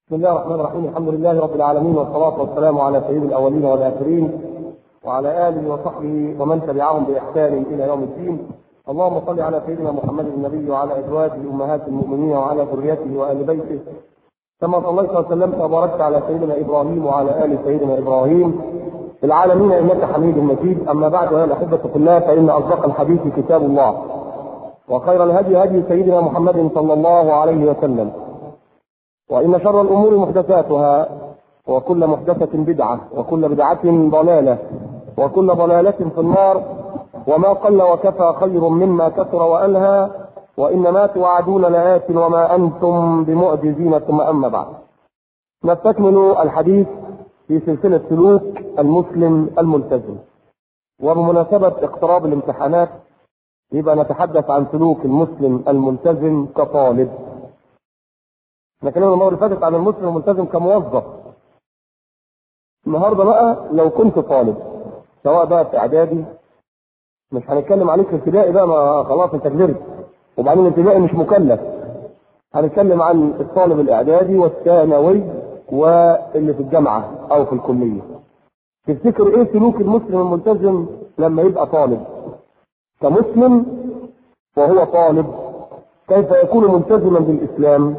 بسم الله الرحمن الرحيم الحمد لله رب العالمين والصلاة والسلام على سيد الأولين والآخرين وعلى آله وصحبه ومن تبعهم بإحسان إلى يوم الدين اللهم صل على سيدنا محمد النبي وعلى أزواجه أمهات المؤمنين وعلى ذريته وآل بيته كما صليت وسلمت وباركت على سيدنا إبراهيم وعلى آل سيدنا إبراهيم في العالمين إنك حميد مجيد أما بعد أيها الأحبة في الله فإن أصدق الحديث كتاب الله وخير الهدي هدي سيدنا محمد صلى الله عليه وسلم وإن شر الأمور محدثاتها وكل محدثة بدعة وكل بدعة ضلالة وكل ضلالة في النار وما قل وكفى خير مما كثر وألهى وإنما توعدون لآت وما أنتم بمعجزين ثم أما بعد نستكمل الحديث في سلسلة سلوك المسلم الملتزم وبمناسبة اقتراب الامتحانات يبقى نتحدث عن سلوك المسلم الملتزم كطالب احنا اتكلمنا المره اللي فاتت عن المسلم الملتزم كموظف النهارده بقى لو كنت طالب سواء بقى في اعدادي مش هنتكلم عليك في ابتدائي بقى ما خلاص انت كبرت وبعدين الابتدائي مش مكلف هنتكلم عن الطالب الاعدادي والثانوي واللي في الجامعه او في الكليه تفتكر ايه سلوك المسلم الملتزم لما يبقى طالب كمسلم وهو طالب كيف يكون ملتزما بالاسلام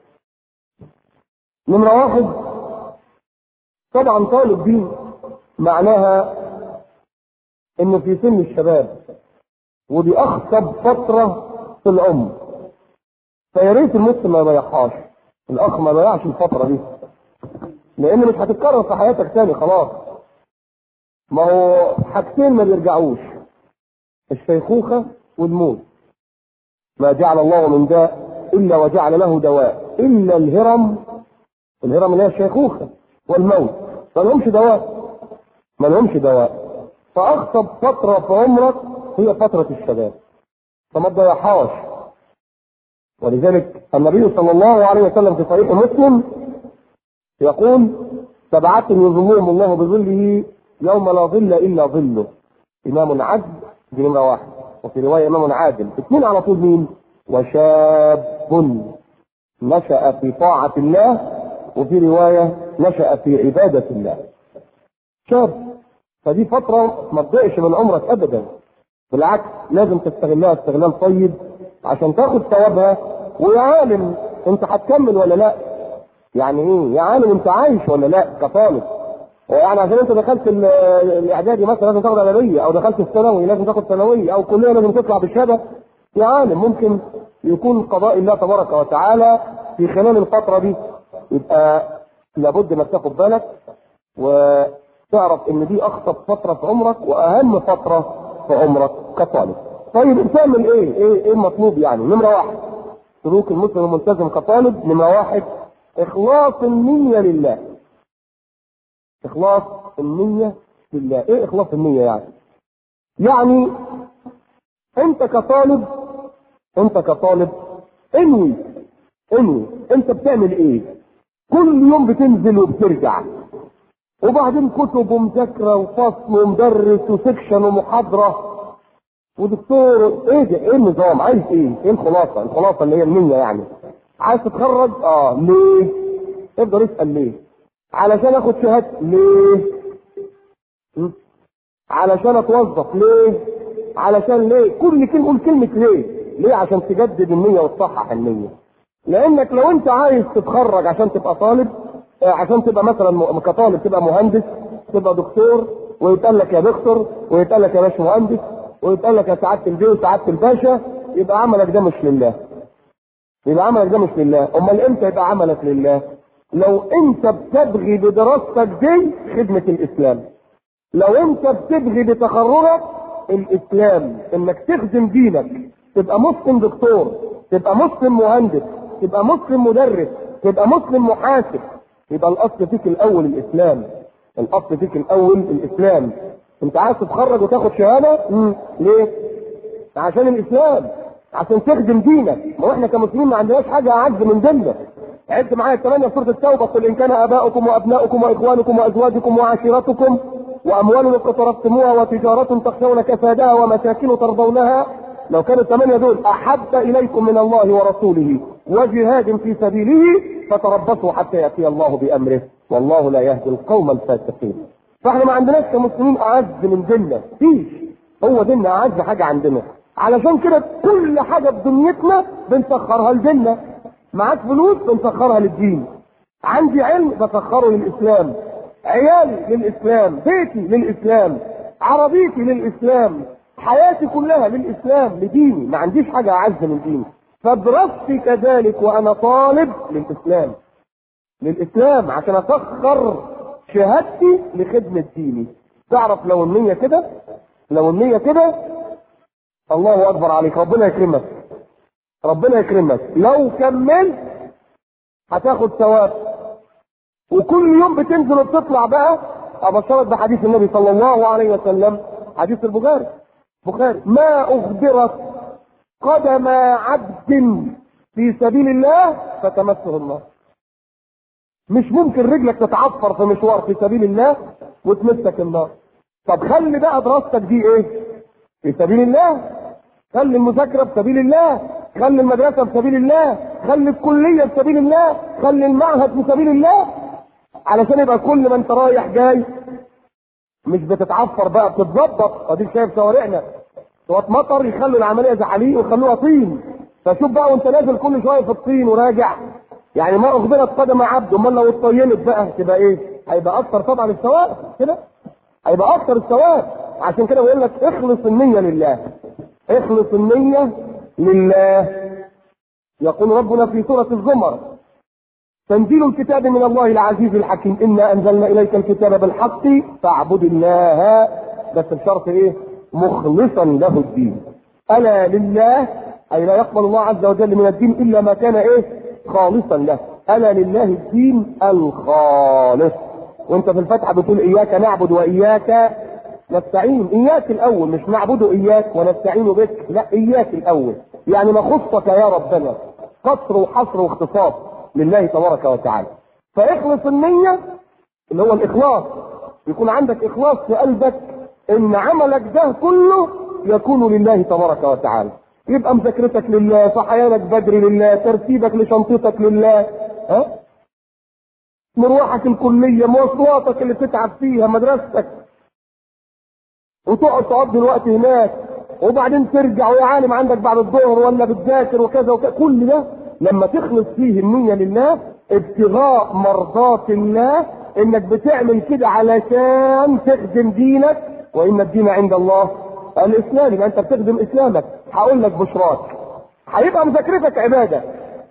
نمرة واحد طبعا طالب دي معناها انه في سن الشباب ودي اخطب فترة في العمر فيا ريت المسلم ما يضيعهاش الاخ ما يضيعش الفترة دي لان مش هتتكرر في حياتك تاني خلاص ما هو حاجتين ما بيرجعوش الشيخوخة والموت ما جعل الله من داء الا وجعل له دواء الا الهرم الهرم اللي هي الشيخوخه والموت ما لهمش دواء ما لهمش دواء فاخطب فتره في عمرك هي فتره الشباب فما تضيعهاش ولذلك النبي صلى الله عليه وسلم في صحيح مسلم يقول سبعة يظلهم الله بظله يوم لا ظل الا ظله امام عدل دي نمره واحد وفي روايه امام عادل اثنين على طول مين؟ وشاب نشأ في طاعة الله وفي رواية نشأ في عبادة الله شاب فدي فترة ما تضيعش من عمرك أبدا بالعكس لازم تستغلها استغلال طيب عشان تاخد ثوابها ويا عالم انت هتكمل ولا لا يعني ايه يا عالم انت عايش ولا لا كطالب يعني عشان انت دخلت الاعدادي مثلا لازم تاخد اعداديه او دخلت الثانوي لازم تاخد ثانويه او كليه لازم تطلع بالشهاده يا عالم ممكن يكون قضاء الله تبارك وتعالى في خلال الفتره دي يبقى لابد انك تاخد بالك وتعرف ان دي اخطر فتره في عمرك واهم فتره في عمرك كطالب. طيب تعمل ايه؟ ايه ايه المطلوب يعني؟ نمره واحد سلوك المسلم الملتزم كطالب نمره واحد اخلاص النيه لله. اخلاص النيه لله، ايه اخلاص النيه يعني؟ يعني انت كطالب انت كطالب انوي انوي انت بتعمل ايه؟ كل يوم بتنزل وبترجع وبعدين كتب ومذاكره وفصل ومدرس وسكشن ومحاضره ودكتور ايه ده ايه النظام عايز ايه ايه الخلاصه الخلاصه اللي هي النيه يعني عايز تتخرج اه ليه افضل اسال ليه علشان اخد شهاده ليه م? علشان اتوظف ليه علشان ليه كل كلمه قول كلمه ليه ليه عشان تجدد النيه وتصحح النيه لانك لو انت عايز تتخرج عشان تبقى طالب عشان تبقى مثلا كطالب تبقى مهندس تبقى دكتور ويتقال لك يا دكتور ويتقال لك يا باش مهندس ويتقال لك يا سعاده البيه وسعاده الباشا يبقى عملك ده مش لله يبقى عملك ده مش لله امال امتى يبقى عملك لله لو انت بتبغي بدراستك دي خدمه الاسلام لو انت بتبغي بتخرجك الاسلام انك تخدم دينك تبقى مسلم دكتور تبقى مسلم مهندس تبقى مسلم مدرس تبقى مسلم محاسب يبقى الاصل فيك الاول الاسلام الاصل فيك الاول الاسلام انت عايز تتخرج وتاخد شهاده مم. ليه عشان الاسلام عشان تخدم دينك ما احنا كمسلمين ما عندناش حاجه اعز من ديننا عد معايا الثمانية سورة التوبة قل إن كان آباؤكم وأبناؤكم وإخوانكم وأزواجكم وعشيرتكم وأموال اقترفتموها وتجارة تخشون كسادها ومساكن ترضونها لو كانوا الثمانية دول أحب إليكم من الله ورسوله وجهاد في سبيله فتربصوا حتى ياتي الله بامره والله لا يهدي القوم الفاسقين فاحنا ما عندناش كمسلمين اعز من ديننا فيش هو ديننا اعز حاجه عندنا علشان كده كل حاجه في دنيتنا بنسخرها لديننا معاك فلوس بنسخرها للدين عندي علم بسخره للاسلام عيالي للاسلام بيتي للاسلام عربيتي للاسلام حياتي كلها للاسلام لديني ما عنديش حاجه اعز من ديني فدراستي كذلك وانا طالب للاسلام للاسلام عشان اسخر شهادتي لخدمه ديني تعرف لو النيه كده لو النيه كده الله اكبر عليك ربنا يكرمك ربنا يكرمك لو كملت هتاخد ثواب وكل يوم بتنزل وبتطلع بقى ابشرك بحديث النبي صلى الله عليه وسلم حديث البخاري بخاري ما اخبرت قدم عبد في سبيل الله فتمسه النار مش ممكن رجلك تتعفر في مشوار في سبيل الله وتمسك النار طب خلي بقى دراستك دي ايه في سبيل الله خلي المذاكره في سبيل الله خلي المدرسه في سبيل الله خلي الكليه في سبيل الله خلي المعهد في سبيل الله علشان يبقى كل ما انت رايح جاي مش بتتعفر بقى بتتظبط اديك شايف شوارعنا شويه مطر يخلوا العمليه زحاليق ويخلوها طين فشوف بقى وانت نازل كل شويه في الطين وراجع يعني ما اخبرت قدم عبد امال لو اتطينت بقى تبقى ايه؟ هيبقى اكتر طبعا الثواب كده هيبقى اكتر الثواب عشان كده بقول لك اخلص النيه لله اخلص النيه لله يقول ربنا في سوره الزمر تنزيل الكتاب من الله العزيز الحكيم انا انزلنا اليك الكتاب بالحق فاعبد الله بس بشرط ايه مخلصا له الدين الا لله اي لا يقبل الله عز وجل من الدين الا ما كان ايه خالصا له الا لله الدين الخالص وانت في الفتحه بتقول اياك نعبد واياك نستعين اياك الاول مش نعبد اياك ونستعين بك لا اياك الاول يعني نخصك يا ربنا قصر وحصر واختصاص لله تبارك وتعالى فاخلص النية اللي هو الإخلاص يكون عندك إخلاص في قلبك إن عملك ده كله يكون لله تبارك وتعالى يبقى مذاكرتك لله صحيانك بدري لله ترتيبك لشنطتك لله ها مروحك الكلية مواصلاتك اللي بتتعب فيها مدرستك وتقعد تقضي الوقت هناك وبعدين ترجع ويا عالم عندك بعد الظهر ولا بتذاكر وكذا وكذا كل ده لما تخلص فيه النية لله ابتغاء مرضات الله انك بتعمل كده علشان تخدم دينك وان الدين عند الله الاسلام يبقى انت بتخدم اسلامك هقول لك بشراك هيبقى مذاكرتك عباده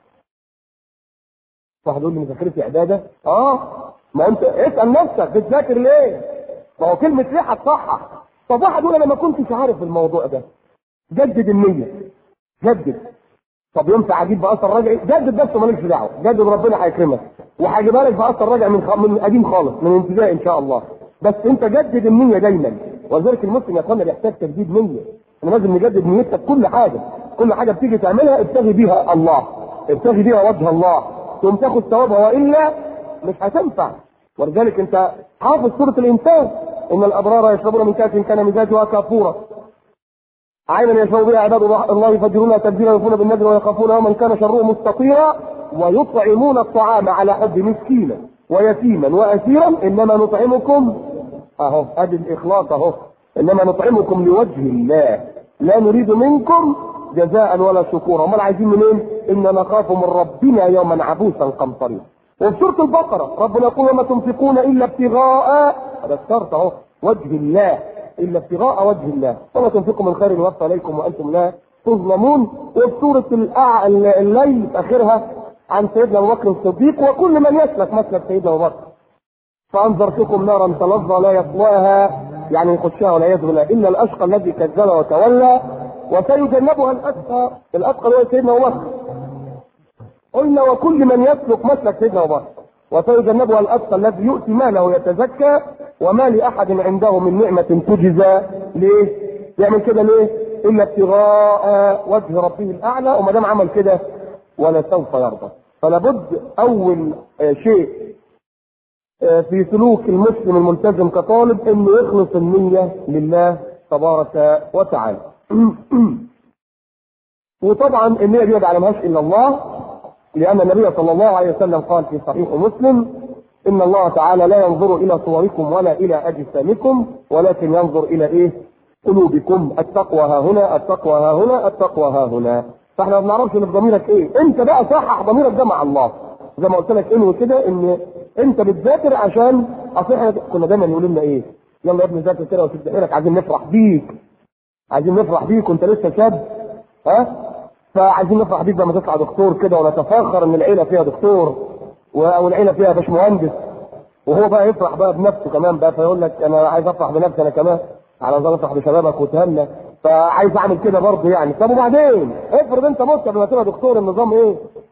واحد يقول لي مذاكرتي عباده اه ما انت اسال نفسك بتذاكر ليه ما هو كلمه ليه هتصحح طب واحد يقول انا ما كنتش عارف الموضوع ده جدد النيه جدد طب ينفع اجيب باثر رجعي جدد بس مالكش دعوه جدد ربنا هيكرمك وهجيبها لك باثر رجعي من خ... من قديم خالص من ابتدائي ان شاء الله بس انت جدد النيه دايما ولذلك المسلم يا اخوانا بيحتاج تجديد نيه احنا لازم نجدد نيتك كل حاجه كل حاجه بتيجي تعملها ابتغي بيها الله ابتغي بيها وجه الله تقوم تاخد ثوابها والا مش هتنفع ولذلك انت حافظ سوره الانسان ان الابرار يشربون من كاس كان مزاجها كافورا عينا يشرب بها عباد الله يفجرونها تبديلا يوفون بالنذر ويخافون يوما كان شره مستطيرا ويطعمون الطعام على حب مسكينا ويتيما واسيرا انما نطعمكم اهو ادي الاخلاص اهو انما نطعمكم لوجه الله لا نريد منكم جزاء ولا شكورا امال عايزين منين؟ انا نخاف من ربنا يوما عبوسا قمطريا وفي سوره البقره ربنا يقول وما تنفقون الا ابتغاء هذا الشرط اهو وجه الله الا ابتغاء وجه الله وما تنفقوا من خير يوفى اليكم وانتم لا تظلمون وفي سوره الأع... الليل في اخرها عن سيدنا ابو بكر الصديق وكل من يسلك مسلك سيدنا ابو بكر فانذرتكم نارا تلظى لا يصلاها يعني يخشها ولا يزغل الا الاشقى الذي كذب وتولى وسيجنبها الاتقى الاتقى هو سيدنا ابو بكر قلنا وكل من يسلك مسلك سيدنا ابو بكر وسيجنبها الاتقى الذي يؤتي ماله يتزكى وما لاحد عنده من نعمه تجزى ليه؟ يعمل كده ليه؟ الا ابتغاء وجه ربه الاعلى وما دام عمل كده ولا سوف يرضى فلا بد اول شيء في سلوك المسلم الملتزم كطالب انه يخلص النيه لله تبارك وتعالى وطبعا النيه دي ما يعلمهاش الا الله لأن النبي صلى الله عليه وسلم قال في صحيح مسلم إن الله تعالى لا ينظر إلى صوركم ولا إلى أجسامكم ولكن ينظر إلى إيه؟ قلوبكم التقوى ها هنا التقوى ها هنا التقوى ها هنا فاحنا ما بنعرفش ان في ضميرك ايه انت بقى صحح ضميرك ده مع الله زي ما قلت لك انوي كده ان انت بتذاكر عشان اصل احنا كنا دايما يقولوا لنا ايه يلا يا ابني ذاكر كده وشد حيلك عايزين نفرح بيك عايزين نفرح بيك وانت لسه شاب ها فعايزين نفرح بيك لما تطلع دكتور كده ونتفاخر ان العيله فيها دكتور و- او العيله فيها باشمهندس وهو بقى يفرح بقى بنفسه كمان بقى فيقول لك انا عايز افرح بنفسي انا كمان على نظام افرح بشبابك وتهنى فعايز اعمل كده برضه يعني طب وبعدين افرض انت مت قبل ما تبقى دكتور النظام ايه؟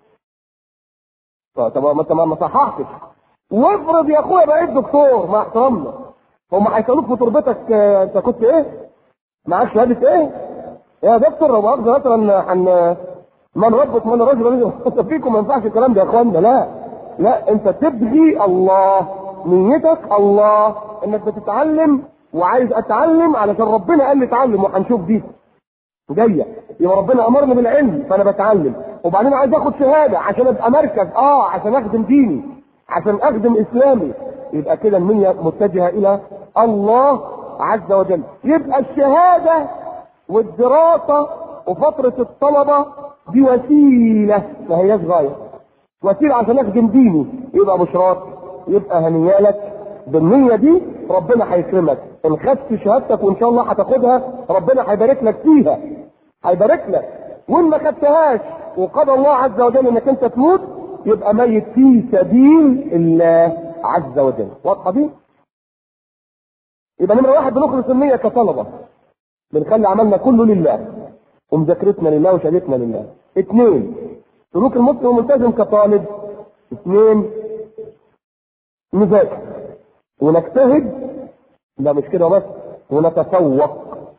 طب طب ما انت ما ما صححتش وافرض يا اخويا بقيت دكتور مع احترامنا هم هيسالوك في تربتك آه، انت كنت ايه؟ معاك شهاده ايه؟ يا دكتور لو مؤاخذه مثلا هن من ربك من رجل فيكم ما ينفعش الكلام ده يا اخوانا لا لا انت تبغي الله نيتك الله انك بتتعلم وعايز اتعلم علشان ربنا قال لي اتعلم وهنشوف دي جايه يبقى ربنا امرني بالعلم فانا بتعلم وبعدين عايز اخد شهاده عشان ابقى مركز اه عشان اخدم ديني عشان اخدم اسلامي يبقى كده النيه متجهه الى الله عز وجل يبقى الشهاده والدراسه وفتره الطلبه دي وسيله ما هياش غايه وسيله عشان اخدم ديني يبقى بشراك يبقى هنيالك بالنية دي ربنا هيكرمك ان خدت شهادتك وان شاء الله هتاخدها ربنا هيبارك لك فيها هيبارك لك وان ما خدتهاش وقضى الله عز وجل انك انت تموت يبقى ميت في سبيل الله عز وجل واضحه دي يبقى نمره واحد بنخلص النيه كطلبه بنخلي عملنا كله لله ومذاكرتنا لله وشهادتنا لله اثنين سلوك المسلم ملتزم كطالب اثنين نذاكر ونجتهد لا مش كده بس ونتفوق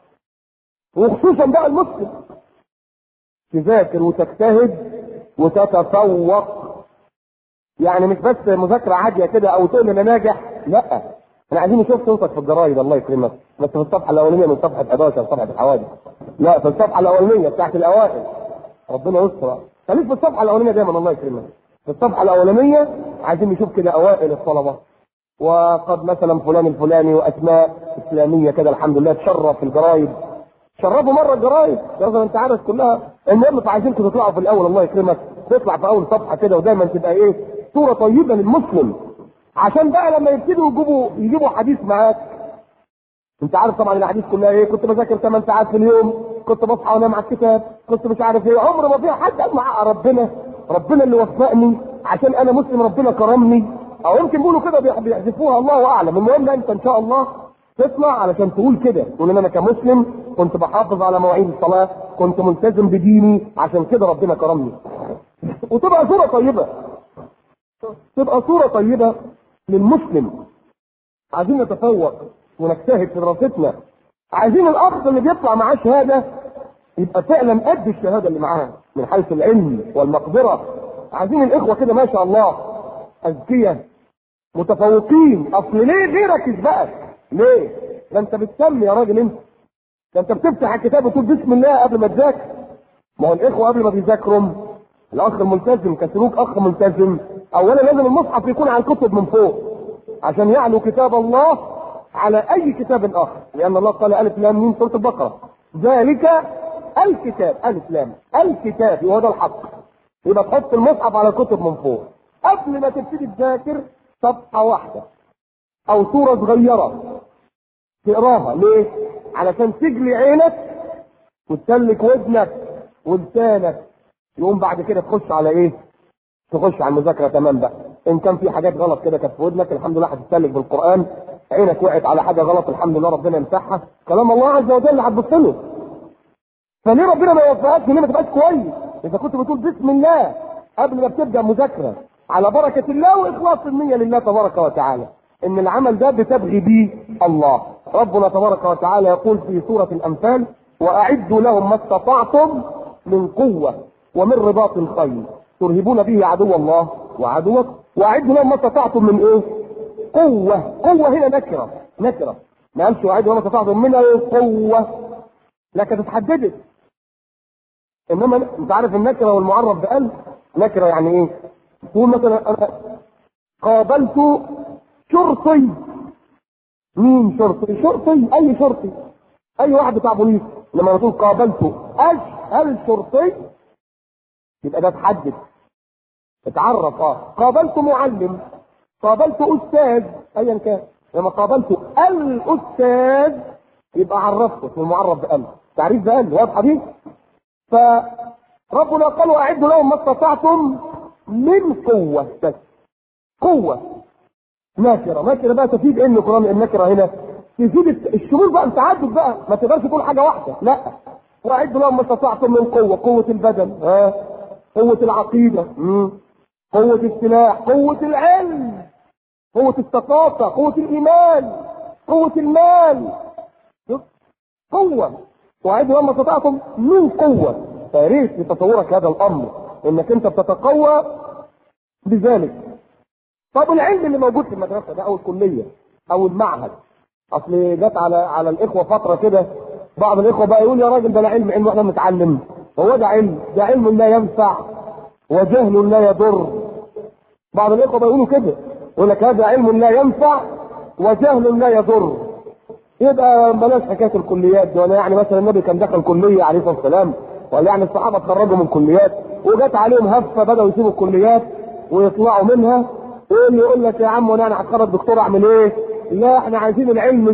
وخصوصا بقى المسلم تذاكر وتجتهد وتتفوق يعني مش بس مذاكرة عادية كده او تقول انا ناجح لا احنا عايزين نشوف صوتك في الجرايد الله يكرمك بس في الصفحة الاولانية من صفحة 11 صفحة الحوادث لا في الصفحة الاولانية بتاعت الاوائل ربنا يستر خليك في الصفحة الاولانية دايما الله يكرمك في الصفحة الاولانية عايزين نشوف كده اوائل الطلبة وقد مثلا فلان الفلاني واسماء اسلاميه كده الحمد لله تشرف في الجرايد شرفوا مره الجرايد يا انت عارف كلها المهم فعايزينكم تطلعوا في الاول الله يكرمك تطلع في اول صفحه كده ودايما تبقى ايه صوره طيبه للمسلم عشان بقى لما يبتدوا يجيبوا يجيبوا حديث معاك انت عارف طبعا الاحاديث كلها ايه كنت بذاكر 8 ساعات في اليوم كنت بصحى وانام على الكتاب كنت مش عارف ايه عمر ما فيها حد قال مع ربنا ربنا اللي وفقني عشان انا مسلم ربنا كرمني او يمكن بيقولوا كده بيح- بيحذفوها الله اعلم المهم انت ان شاء الله تطلع علشان تقول كده تقول ان انا كمسلم كنت بحافظ على مواعيد الصلاه كنت ملتزم بديني عشان كده ربنا كرمني وتبقى صوره طيبه تبقى صوره طيبه للمسلم عايزين نتفوق ونجتهد في دراستنا عايزين الاخ اللي بيطلع معاه شهاده يبقى فعلا قد الشهاده اللي معاه من حيث العلم والمقدره عايزين الاخوه كده ما شاء الله اذكياء متفوقين اصل ليه ليه ركز بقى ليه ده انت بتسمي يا راجل انت ده انت بتفتح الكتاب وتقول بسم الله قبل ما تذاكر ما هو الاخوه قبل ما بيذاكروا الاخ الملتزم كسلوك اخ ملتزم اولا لازم المصحف يكون على الكتب من فوق عشان يعلو كتاب الله على اي كتاب اخر لان الله قال الف لام ميم سوره البقره ذلك الكتاب الف لام الكتاب وهو ده الحق يبقى تحط المصحف على الكتب من فوق قبل ما تبتدي تذاكر صفحه واحده او سوره صغيره تقراها ليه؟ علشان تجلي عينك وتسلك ودنك ولسانك يقوم بعد كده تخش على ايه؟ تخش على المذاكره تمام بقى ان كان في حاجات غلط كده كانت في ودنك الحمد لله هتتسلك بالقران عينك وقعت على حاجه غلط الحمد لله ربنا يمسحها كلام الله عز وجل هتبص له فليه ربنا ما يوفقكش ليه ما تبقاش كويس اذا كنت بتقول بسم الله قبل ما بتبدا مذاكره على بركه الله واخلاص النيه لله تبارك وتعالى ان العمل ده بتبغي بيه الله ربنا تبارك وتعالى يقول في سوره الانفال واعدوا لهم ما استطعتم من قوه ومن رباط الخيل ترهبون به عدو الله وعدوك واعدوا لهم ما استطعتم من ايه قوه قوه هنا نكره نكره ما قالش واعدوا لهم ما استطعتم من ايه قوه لكن اتحددت انما انت عارف النكره والمعرف بقلب نكره يعني ايه؟ تقول مثلا انا قابلت شرطي مين شرطي؟ شرطي اي شرطي اي واحد بتاع بوليس لما تقول قابلت اشهر شرطي يبقى ده تحدد اتعرف اه قابلت معلم قابلت استاذ ايا كان لما قابلت الاستاذ يبقى عرفته اسمه المعرف بقلب تعريف بقلب واضحه دي فربنا قال واعدوا لهم ما استطعتم من قوه بس قوه نكره نكره بقى تفيد ان القران النكره هنا تزيد الشمول بقى التعدد بقى ما تقدرش تقول حاجه واحده لا واعدوا لهم ما استطعتم من قوه قوه البدن ها قوه العقيده مم. قوه السلاح قوه العلم قوه الثقافه قوه الايمان قوه المال شوف قوه واعدوا لهم ما استطعتم من قوه فيا ريت لتصورك هذا الامر انك انت بتتقوى بذلك طب العلم اللي موجود في المدرسه ده او الكليه او المعهد اصل جت على على الاخوه فتره كده بعض الاخوه بقى يقول يا راجل ده لا علم علم واحنا بنتعلم هو ده علم ده علم لا ينفع وجهل لا يضر بعض الاخوه بقى يقولوا كده يقول لك هذا علم لا ينفع وجهل لا يضر يبقى بلاش حكايه الكليات دي وانا يعني مثلا النبي كان دخل كليه عليه الصلاه والسلام ولا يعني الصحابه اتخرجوا من كليات وجت عليهم هفه بداوا يسيبوا الكليات ويطلعوا منها واللي يقول لك يا عم وانا هتخرج دكتور اعمل ايه؟ لا احنا عايزين العلم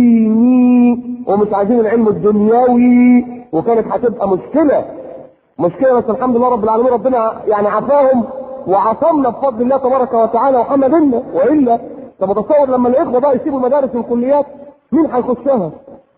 الديني ومش عايزين العلم الدنيوي وكانت هتبقى مشكله مشكله بس الحمد لله رب العالمين ربنا يعني عافاهم وعصمنا بفضل الله تبارك وتعالى وحمى منا والا طب تصور لما الاخوه بقى يسيبوا المدارس والكليات مين هيخشها؟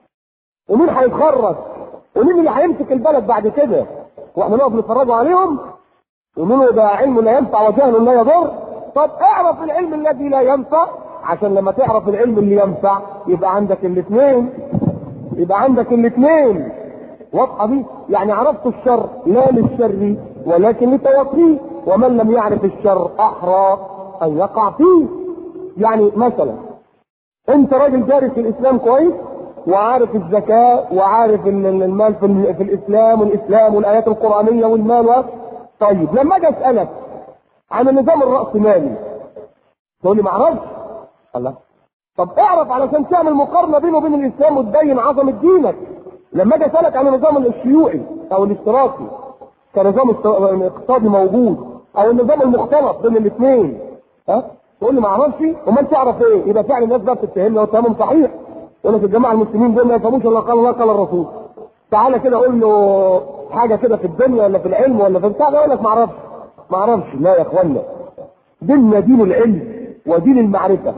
ومين هيتخرج؟ ومين اللي هيمسك البلد بعد كده؟ واحنا نقف نتفرجوا عليهم يقولوا ده علم لا ينفع وجهل لا يضر طب اعرف العلم الذي لا ينفع عشان لما تعرف العلم اللي ينفع يبقى عندك الاثنين يبقى عندك الاثنين واضحه دي يعني عرفت الشر لا للشر ولكن لتوقيه ومن لم يعرف الشر احرى ان يقع فيه يعني مثلا انت راجل دارس الاسلام كويس وعارف الزكاة وعارف المال في, في الاسلام والاسلام والايات القرآنية والمال و... طيب لما اجي اسألك عن النظام الرأسمالي تقول لي ما اعرفش الله طب اعرف علشان تعمل مقارنة بينه وبين الاسلام وتبين عظمة دينك لما اجي اسألك عن النظام الشيوعي او الاشتراكي كنظام اقتصادي موجود او النظام المختلط بين الاثنين ها تقول لي ما اعرفش امال تعرف ايه يبقى فعلا الناس بقى بتتهمني واتهامهم صحيح يقول لك الجماعه المسلمين دول ما يفهموش الا قال الله قال الرسول تعالى كده قول له حاجه كده في الدنيا ولا في العلم ولا في البتاع يقول لك ما اعرفش ما اعرفش لا يا اخوانا ديننا دين العلم ودين المعرفه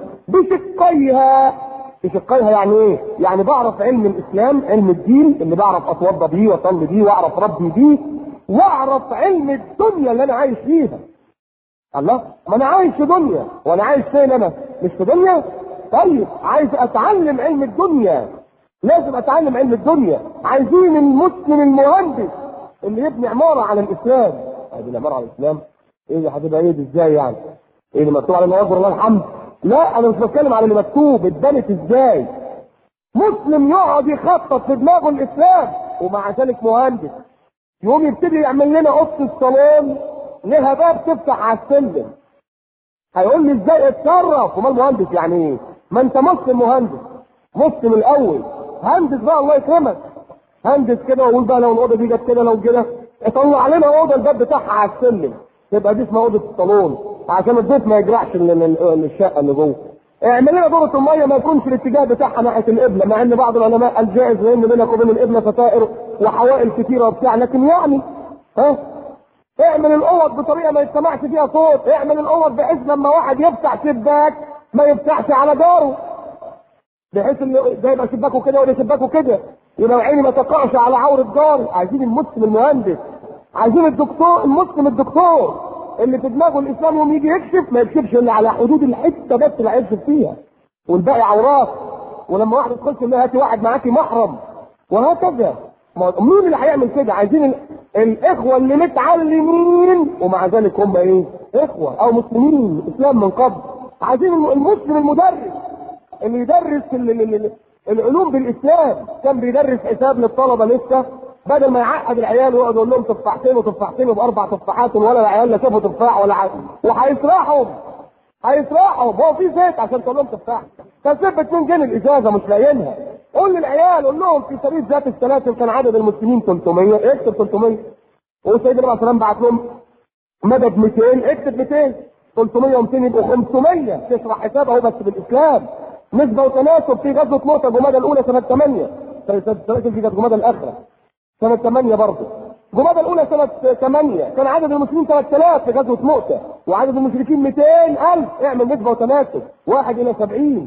بشقيها بشقيها يعني ايه؟ يعني بعرف علم الاسلام علم الدين اللي بعرف اتوضى بيه واصلي بيه واعرف ربي بيه واعرف علم الدنيا اللي انا عايش فيها الله ما انا عايش في دنيا وانا عايش فين انا مش في دنيا طيب عايز اتعلم علم الدنيا لازم اتعلم علم الدنيا عايزين المسلم المهندس اللي يبني عماره على الاسلام هذه العماره على الاسلام ايه اللي هتبقى ايه دي ازاي يعني ايه اللي مكتوب على الله الله الحمد لا انا مش بتكلم على اللي مكتوب اتبنت ازاي مسلم يقعد يخطط في دماغه الاسلام ومع ذلك مهندس يقوم يبتدي يعمل لنا اوضه الصالون لها باب تفتح على السلم هيقول لي ازاي اتصرف وما المهندس يعني ايه ما انت مسلم مهندس مسلم الاول هندس بقى الله يكرمك هندس كده واقول بقى لو الاوضه دي جت كده لو كده اطلع لنا اوضه الباب بتاعها على السلم تبقى دي اسمها اوضه الصالون عشان الضيف ما يجرحش للشقه اللي جوه اعمل لنا دورة المية ما يكونش الاتجاه بتاعها ناحية القبلة مع ان بعض العلماء قال جائز لان بينك وبين القبلة ستائر وحوائل كتيرة وبتاع لكن يعني ها اعمل الاوض بطريقة ما يسمعش فيها صوت اعمل الاوض بحيث لما واحد يفتح شباك ما يفتحش على جاره بحيث ان ده يبقى شباكه كده وده شباكه كده يبقى عيني ما تقعش على عورة جاري عايزين المسلم المهندس عايزين الدكتور المسلم الدكتور اللي في دماغه الاسلام يوم يجي يكشف ما يكشفش الا على حدود الحته بس اللي هيكشف فيها والباقي عورات ولما واحد يخش يقول هاتي واحد معاكي محرم وهكذا مين اللي هيعمل كده عايزين ال... الاخوه اللي متعلمين ومع ذلك هم ايه اخوه او مسلمين اسلام من قبل عايزين المسلم المدرس اللي يدرس ال... ال... ال... العلوم بالاسلام كان بيدرس حساب للطلبه لسه بدل ما يعقد العيال ويقعد يقول لهم تفاحتين وتفاحتين وباربع تفاحات ولا العيال لا شافوا تفاح ولا حاجه وهيسرحهم هيسرحهم هو في زيت عشان تقول لهم تفاح فسيب 2 جنيه الاجازه مش لاقيينها قول للعيال قول لهم في سبيل ذات السلاسل كان عدد المسلمين 300 اكتب 300 وسيدنا النبي صلى الله بعت لهم مدد 200 اكتب 200 300 و200 يبقوا 500 تشرح حساب اهو بس بالاسلام نسبه وتناسب في غزوه موته جمادى الاولى سنه 8 سنه السلاسل في جمادى الاخره سنه 8 برضه جمادى الاولى سنه 8 كان عدد المسلمين 3000 في غزوه موته وعدد المشركين 200000 اعمل نسبه وتناسب واحد الى 70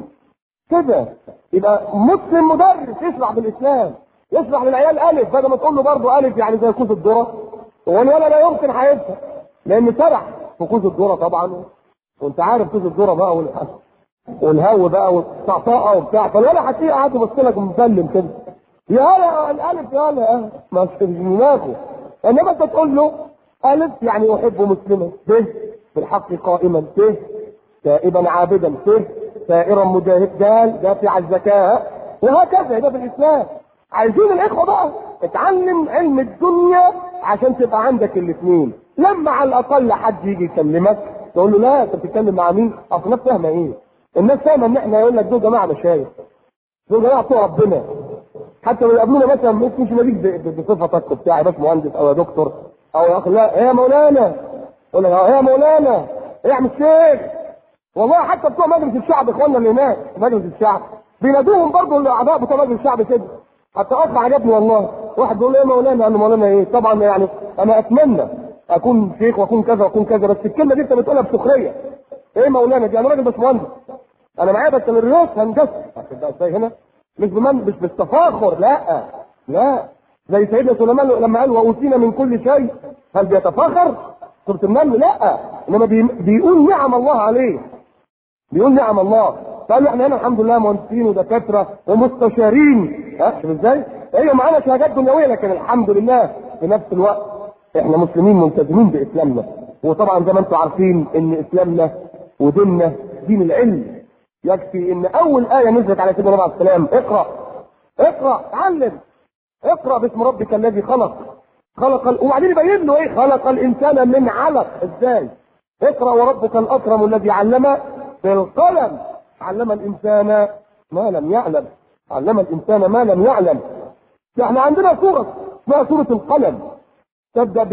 كده يبقى مسلم مدرس يشرح بالاسلام يشرح للعيال الف بدل ما تقول له برضه الف يعني زي كوز الذره هو الولد لا يمكن هيفهم لان سرح في كوز الذره طبعا وانت عارف كوز الذره بقى والحس والهو بقى والطقطقه وبتاع فالولد هتلاقيه قاعد يبص لك مسلم كده يا هلا الالف يا هلا ما في دماغه انما انت تقول له الف يعني احب مسلما ب بالحق قائما ب تائبا عابدا ب سائرا مجاهد دال دافع الزكاه وهكذا ده في الاسلام عايزين الاخوه بقى اتعلم علم الدنيا عشان تبقى عندك الاثنين لما على الاقل حد يجي يكلمك تقول له لا انت بتتكلم مع مين؟ اصل الناس فاهمه ايه؟ الناس فاهمه ان احنا يقول لك دول جماعه مشايخ دول جماعه بتوع ربنا حتى لو يقابلونا مثلا ممكن مش نبيك بصفتك وبتاع يا باش مهندس او يا دكتور او يا اخ لا يا مولانا يقول لك يا مولانا ايه يا عم الشيخ والله حتى بتوع مجلس الشعب اخواننا اللي هناك مجلس الشعب بينادوهم برضه الاعضاء بتوع مجلس الشعب كده حتى اخ عجبني والله واحد بيقول لي ايه مولانا انا مولانا ايه طبعا يعني انا اتمنى اكون شيخ واكون كذا واكون كذا بس الكلمه دي انت بتقولها بسخريه ايه مولانا دي انا راجل باشمهندس انا معايا بكالوريوس هندسه هتبقى ازاي هنا مش بمن مش بالتفاخر لا لا زي سيدنا سليمان لما قال واوتينا من كل شيء هل بيتفاخر؟ سوره النمل لا انما بي... بيقول نعم الله عليه بيقول نعم الله فقال له احنا هنا الحمد لله مهندسين ودكاتره ومستشارين ها شوف ازاي؟ هي معانا شهادات دنيويه لكن الحمد لله في نفس الوقت احنا مسلمين ملتزمين باسلامنا وطبعا زي ما انتم عارفين ان اسلامنا وديننا دين العلم يكفي ان اول ايه نزلت على سيدنا النبي عليه السلام اقرا اقرا اتعلم اقرا باسم ربك الذي خلق خلق ال... وبعدين يبين له ايه خلق الانسان من علق ازاي اقرا وربك الاكرم الذي علم بالقلم علم الانسان ما لم يعلم علم الانسان ما لم يعلم احنا عندنا سوره اسمها سوره القلم تبدا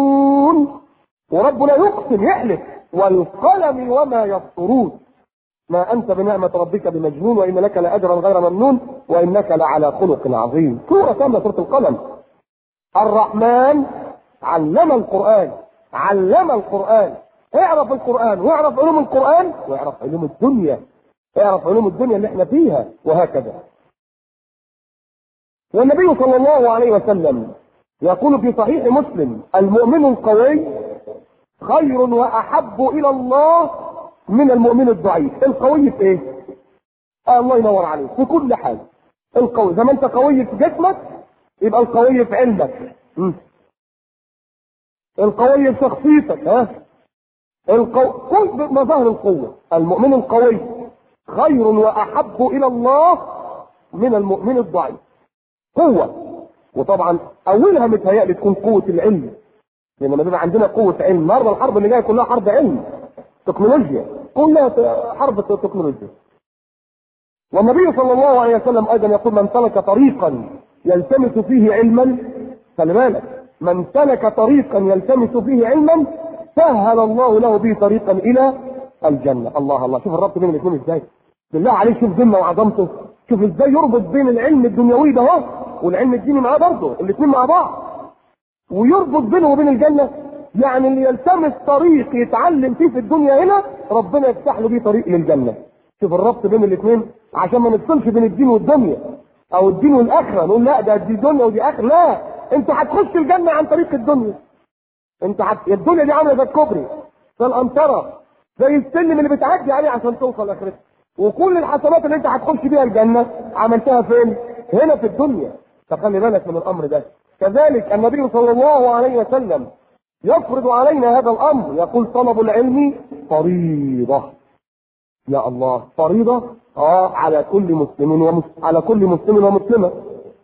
بنون وربنا يقسم يحلف والقلم وما يسطرون ما انت بنعمه ربك بمجنون وان لك لاجرا غير ممنون وانك لعلى خلق عظيم سوره كامله سوره القلم الرحمن علم القران علم القران اعرف القران واعرف علوم القران واعرف علوم الدنيا اعرف علوم الدنيا اللي احنا فيها وهكذا والنبي صلى الله عليه وسلم يقول في صحيح مسلم المؤمن القوي خير واحب الى الله من المؤمن الضعيف القوي في ايه آه الله ينور عليك في كل حاجه القوي زي ما انت قوي في جسمك يبقى القوي في علمك م. القوي في شخصيتك ها القو... كل مظاهر القوة المؤمن القوي خير وأحب إلى الله من المؤمن الضعيف قوة وطبعا أولها متهيألي تكون قوة العلم لأن لما بيبقى عندنا قوة علم النهارده الحرب اللي جاية كلها حرب علم تكنولوجيا كلها حرب تكنولوجيا والنبي صلى الله عليه وسلم ايضا يقول من سلك طريقا يلتمس فيه علما خلي بالك من سلك طريقا يلتمس فيه علما سهل الله له به طريقا الى الجنه الله الله شوف الربط بين الاثنين ازاي بالله عليك شوف ذمه وعظمته شوف ازاي يربط بين العلم الدنيوي ده اهو والعلم الديني معاه برضه الاثنين مع بعض ويربط بينه وبين الجنه يعني اللي يلتمس طريق يتعلم فيه في الدنيا هنا ربنا يفتح له بيه طريق للجنه شوف الربط بين الاثنين عشان ما نفصلش بين الدين والدنيا او الدين والاخره نقول لا ده دي دنيا ودي اخره لا انت هتخش الجنه عن طريق الدنيا انت هت... الدنيا دي عامله زي الكوبري زي القنطره زي السلم اللي بتعدي عليه عشان توصل اخرتك وكل الحسنات اللي انت هتخش بيها الجنه عملتها فين؟ هنا في الدنيا فخلي بالك من الامر ده كذلك النبي صلى الله عليه وسلم يفرض علينا هذا الامر يقول طلب العلم فريضه يا الله فريضه اه على كل مسلم ومس... على كل مسلم ومسلمه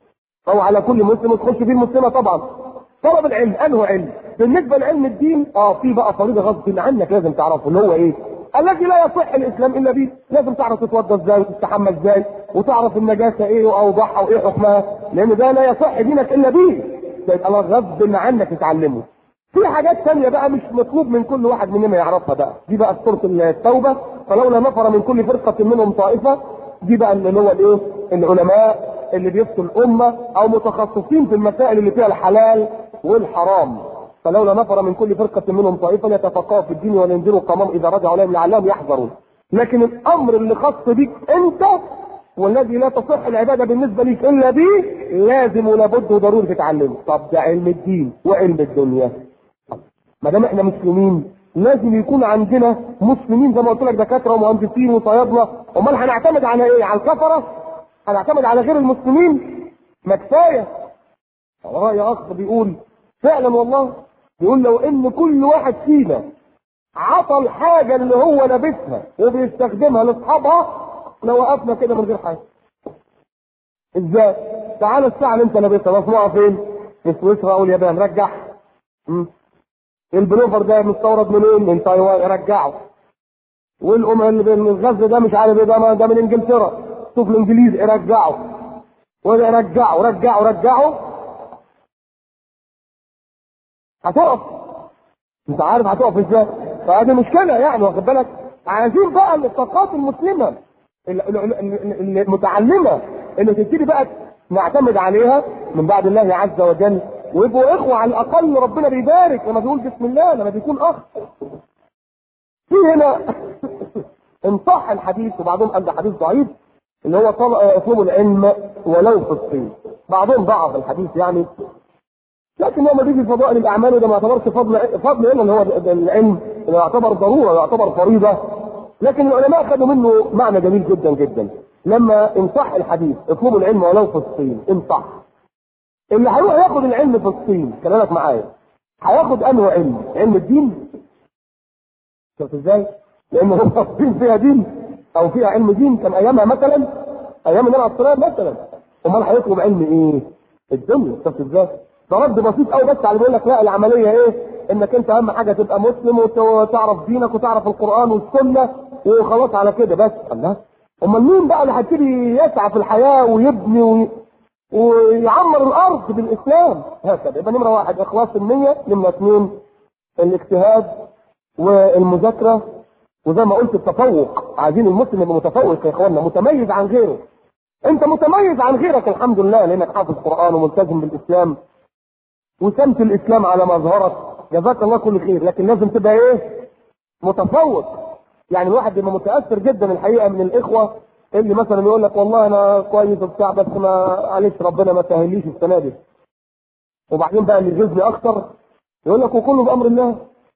او على كل مسلم تخش فيه المسلمه طبعا طلب العلم انه علم بالنسبه لعلم الدين اه في بقى فريضه غصب عنك لازم تعرفه اللي هو ايه الذي لا يصح الاسلام الا به لازم تعرف تتوضا ازاي وتستحمى ازاي وتعرف النجاسه ايه واوضاعها وايه حكمها لان ده لا يصح دينك الا به يبقى الله غصب عنك تتعلمه في حاجات تانية بقى مش مطلوب من كل واحد مننا يعرفها بقى دي بقى في سورة التوبة فلولا نفر من كل فرقة منهم طائفة دي بقى اللي هو الايه العلماء اللي بيفتوا الأمة أو متخصصين في المسائل اللي فيها الحلال والحرام فلولا نفر من كل فرقة منهم طائفة ليتفقهوا في الدين ولينذروا قومهم إذا رجعوا إليهم لعلهم يحذرون لكن الأمر اللي خاص بيك أنت والذي لا تصح العباده بالنسبه ليك الا به لازم ولابد وضروري تتعلمه طب ده علم الدين وعلم الدنيا ما دام احنا مسلمين لازم يكون عندنا مسلمين زي ما قلت لك دكاتره ومهندسين وصيادله امال هنعتمد على ايه على الكفره هنعتمد على غير المسلمين ما كفايه راي اخ بيقول فعلا والله بيقول لو ان كل واحد فينا عطى الحاجه اللي هو لابسها وبيستخدمها لاصحابها لو وقفنا كده من غير حاجه ازاي تعالى الساعه اللي انت لابسها مصنوعه فين في سويسرا او اليابان رجعها مم. البلوفر ده مستورد منين من تايوان رجعه والقمع اللي الغزل ده مش عارف ايه ده ده من انجلترا شوف الانجليزي رجعه ورجعه رجعه رجعه هتقف انت عارف هتقف ازاي فهذه مشكله يعني واخد بالك عايزين بقى الطاقات المسلمه المتعلمه اللي تبتدي بقى نعتمد عليها من بعد الله عز وجل ويبقوا اخوه على الاقل ربنا بيبارك لما بيقول بسم الله لما بيكون اخ في هنا ان صح الحديث وبعضهم قال ده حديث ضعيف اللي هو طلب اطلبوا العلم ولو في الصين بعضهم ضعف الحديث يعني لكن لما بيجي فضائل الاعمال وده ما يعتبرش فضل فضل هنا اللي هو العلم اللي يعتبر ضروره يعتبر فريضه لكن العلماء خدوا منه معنى جميل جدا جدا لما ان صح الحديث اطلبوا العلم ولو في الصين ان صح اللي هيروح ياخد العلم في الصين كلامك معايا هياخد انه علم علم الدين شفت ازاي لان هو الصين فيها دين او فيها علم دين كان ايامها مثلا ايام النبي عليه الصلاه مثلا امال هيطلب علم ايه الدنيا شفت ازاي ده رد بسيط قوي بس على بيقول لك لا العمليه ايه انك انت اهم حاجه تبقى مسلم وتعرف دينك وتعرف القران والسنه وخلاص على كده بس الله امال مين بقى اللي هيبتدي يسعى في الحياه ويبني وي... ويعمر الارض بالاسلام هكذا يبقى نمره واحد اخلاص النيه نمره اثنين الاجتهاد والمذاكره وزي ما قلت التفوق عايزين المسلم يبقى متفوق يا اخوانا متميز عن غيره انت متميز عن غيرك الحمد لله لانك حافظ قران وملتزم بالاسلام وسمت الاسلام على مظهرك جزاك الله كل خير لكن لازم تبقى ايه متفوق يعني الواحد بيبقى متاثر جدا الحقيقه من الاخوه اللي مثلا يقول لك والله انا كويس وبتاع بس ما معلش ربنا ما سهليش السنه دي وبعدين بقى اللي يجوزني اكتر يقول لك وكله بامر الله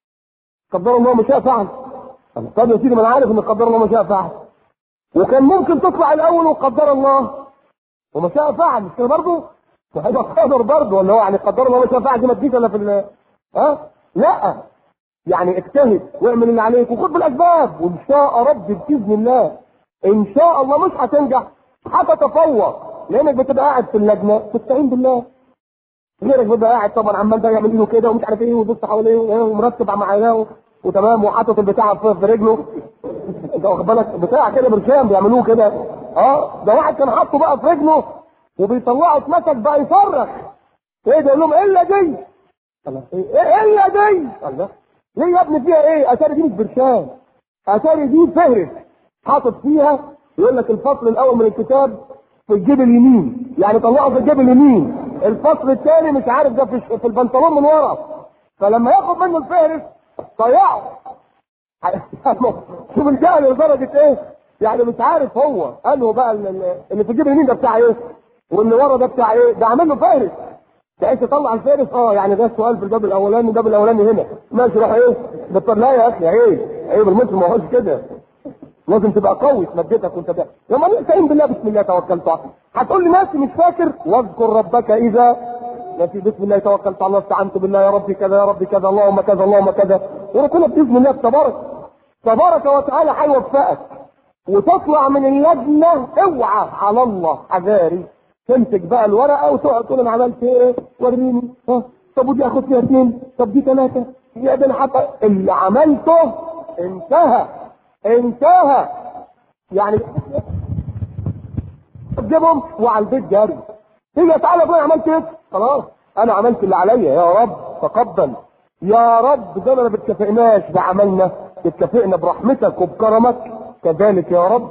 قدر الله ما شاء فعل طب يا سيدي ما انا عارف ان قدر الله ما شاء فعل وكان ممكن تطلع الاول وقدر الله وما شاء فعل مش كده برضه وهيبقى قدر برضه ولا هو يعني قدر الله ما شاء فعل دي ما تجيش الا في ال ها لا يعني اجتهد واعمل اللي عليك وخد بالاسباب وان شاء رب باذن الله ان شاء الله مش هتنجح هتتفوق لانك بتبقى قاعد في اللجنه تستعين بالله غيرك بيبقى قاعد طبعا عمال ده يعمل ايده كده ومش عارف ايه ويبص حواليه ومرتب مع عيناه وتمام وحاطط البتاع في في رجله انت واخد بالك بتاع كده برشام بيعملوه كده اه ده واحد كان حاطه بقى في رجله وبيطلعه اتمسك بقى يصرخ ايه ده يقول لهم الا دي الله ايه الا دي الله ليه يا ابني فيها ايه اتاري دي مش برشام اتاري دي فهرس حاطط فيها يقول لك الفصل الاول من الكتاب في الجيب اليمين يعني طلعه في الجيب اليمين الفصل الثاني مش عارف ده في, في البنطلون من ورا فلما ياخد منه الفهرس ضيعه شوف الجهل لدرجه ايه يعني مش عارف هو انه بقى اللي في الجيب اليمين ده بتاع ايه واللي ورا ده بتاع ايه ده عامل له فهرس بحيث يطلع الفارس اه يعني ده السؤال في الباب الاولاني الباب الاولاني هنا ماشي روح ايه بطل لا يا اخي عيب عيب المسلم ما هوش كده لازم تبقى قوي في مادتك وانت ده لما نستعين بالله بسم الله توكلت على هتقول لي ناس مش فاكر واذكر ربك اذا نسي بسم الله توكلت على الله استعنت بالله يا ربي كذا يا ربي كذا اللهم كذا اللهم كذا وركنا باذن الله تبارك تبارك وتعالى هيوفقك وتطلع من اللجنه اوعى على الله حذاري تمسك بقى الورقه وتقعد تقول انا عملت ايه وريني ها طب ودي اخد فيها اثنين طب دي ثلاثه يا ده انا حتى اللي عملته انتهى انتهى يعني تجيبهم وعلى البيت جري هي تعالى بقى عملت ايه خلاص انا عملت اللي عليا يا رب تقبل يا رب زي ما ما بتكافئناش بعملنا بتكافئنا برحمتك وبكرمك كذلك يا رب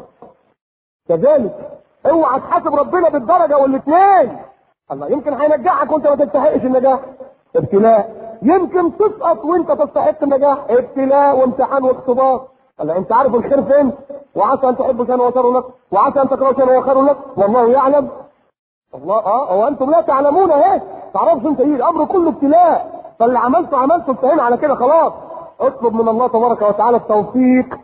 كذلك اوعى تحاسب ربنا بالدرجه والاثنين الله يمكن هينجحك وانت ما تستحقش النجاح ابتلاء يمكن تسقط وانت تستحق النجاح ابتلاء وامتحان واختبار الله انت عارف الخير فين وعسى ان تحبوا شيئا وخير لك وعسى ان تكرهوا شيئا وخير لك والله يعلم الله اه هو انتم لا تعلمون اهي تعرفش انت ايه الامر كله ابتلاء فاللي عملته عملته انتهينا على كده خلاص اطلب من الله تبارك وتعالى التوفيق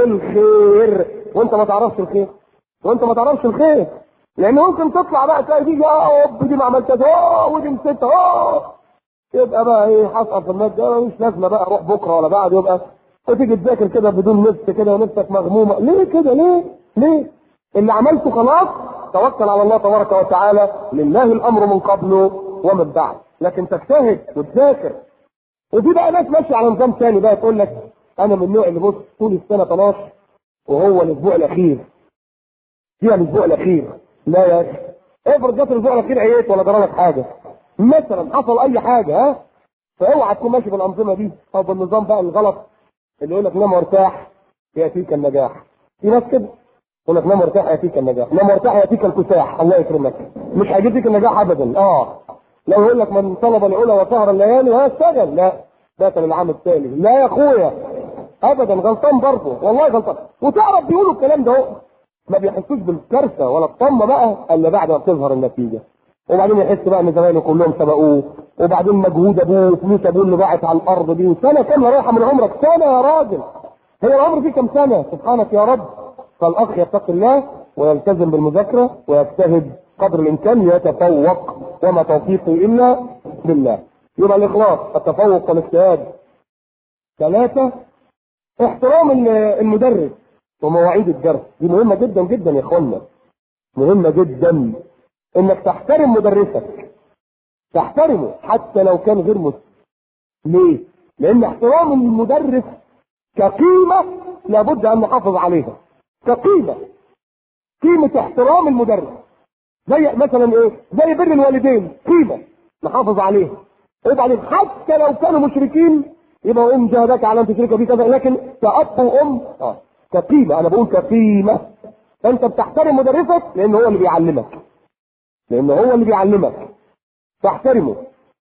للخير وانت ما تعرفش الخير وانت ما تعرفش الخير لان ممكن تطلع بقى تلاقي دي اه اوب دي ما عملتهاش اه ودي نسيتها اه يبقى بقى ايه حصل في المادة مش لازمه بقى اروح بكره ولا بعد يبقى وتيجي تذاكر كده بدون نفس كده ونفسك مغمومه ليه كده ليه؟ ليه؟ اللي عملته خلاص توكل على الله تبارك وتعالى لله الامر من قبله ومن بعد لكن تجتهد وتذاكر ودي بقى ناس ماشيه على نظام ثاني بقى تقول لك انا من النوع اللي بص طول السنه طناش وهو الاسبوع الاخير فيها الاسبوع الاخير لا يا اخي افرض جت الاسبوع الاخير عييت ولا جرى لك حاجه مثلا حصل اي حاجه ها فاوعى تكون ماشي بالانظمه دي او بالنظام بقى الغلط اللي يقول لك نام وارتاح ياتيك النجاح في ناس كده يقول لك نام وارتاح ياتيك النجاح نام وارتاح ياتيك الكساح الله يكرمك مش هيجيبك النجاح ابدا اه لو يقول لك من طلب العلا وسهر الليالي ها اشتغل لا ده العام التالي لا يا اخويا ابدا غلطان برضه والله غلطان وتعرف بيقولوا الكلام ده هو. ما بيحسوش بالكارثه ولا الطمه بقى الا بعد ما بتظهر النتيجه وبعدين يحس بقى ان زمايله كلهم سبقوه وبعدين مجهود ابوه وفلوس ابوه اللي ضاعت على الارض دي سنه كامله رايحه من عمرك سنه يا راجل هي العمر فيه كم سنه سبحانك يا رب فالاخ يتقي الله ويلتزم بالمذاكره ويجتهد قدر الامكان يتفوق وما توفيقي الا بالله يبقى الاخلاص التفوق والاجتهاد ثلاثه احترام المدرس ومواعيد الدرس دي مهمه جدا جدا يا اخوانا مهمه جدا انك تحترم مدرسك تحترمه حتى لو كان غير مسلم ليه لان احترام المدرس كقيمه لابد ان نحافظ عليها كقيمه قيمه احترام المدرس زي مثلا ايه زي بر الوالدين قيمه نحافظ عليها وبعدين حتى لو كانوا مشركين يبقى ان جهدك على ان تشرك بي كذا لكن كأب وام اه كقيمه انا بقول كقيمه فانت بتحترم مدرسك لان هو اللي بيعلمك لان هو اللي بيعلمك تحترمه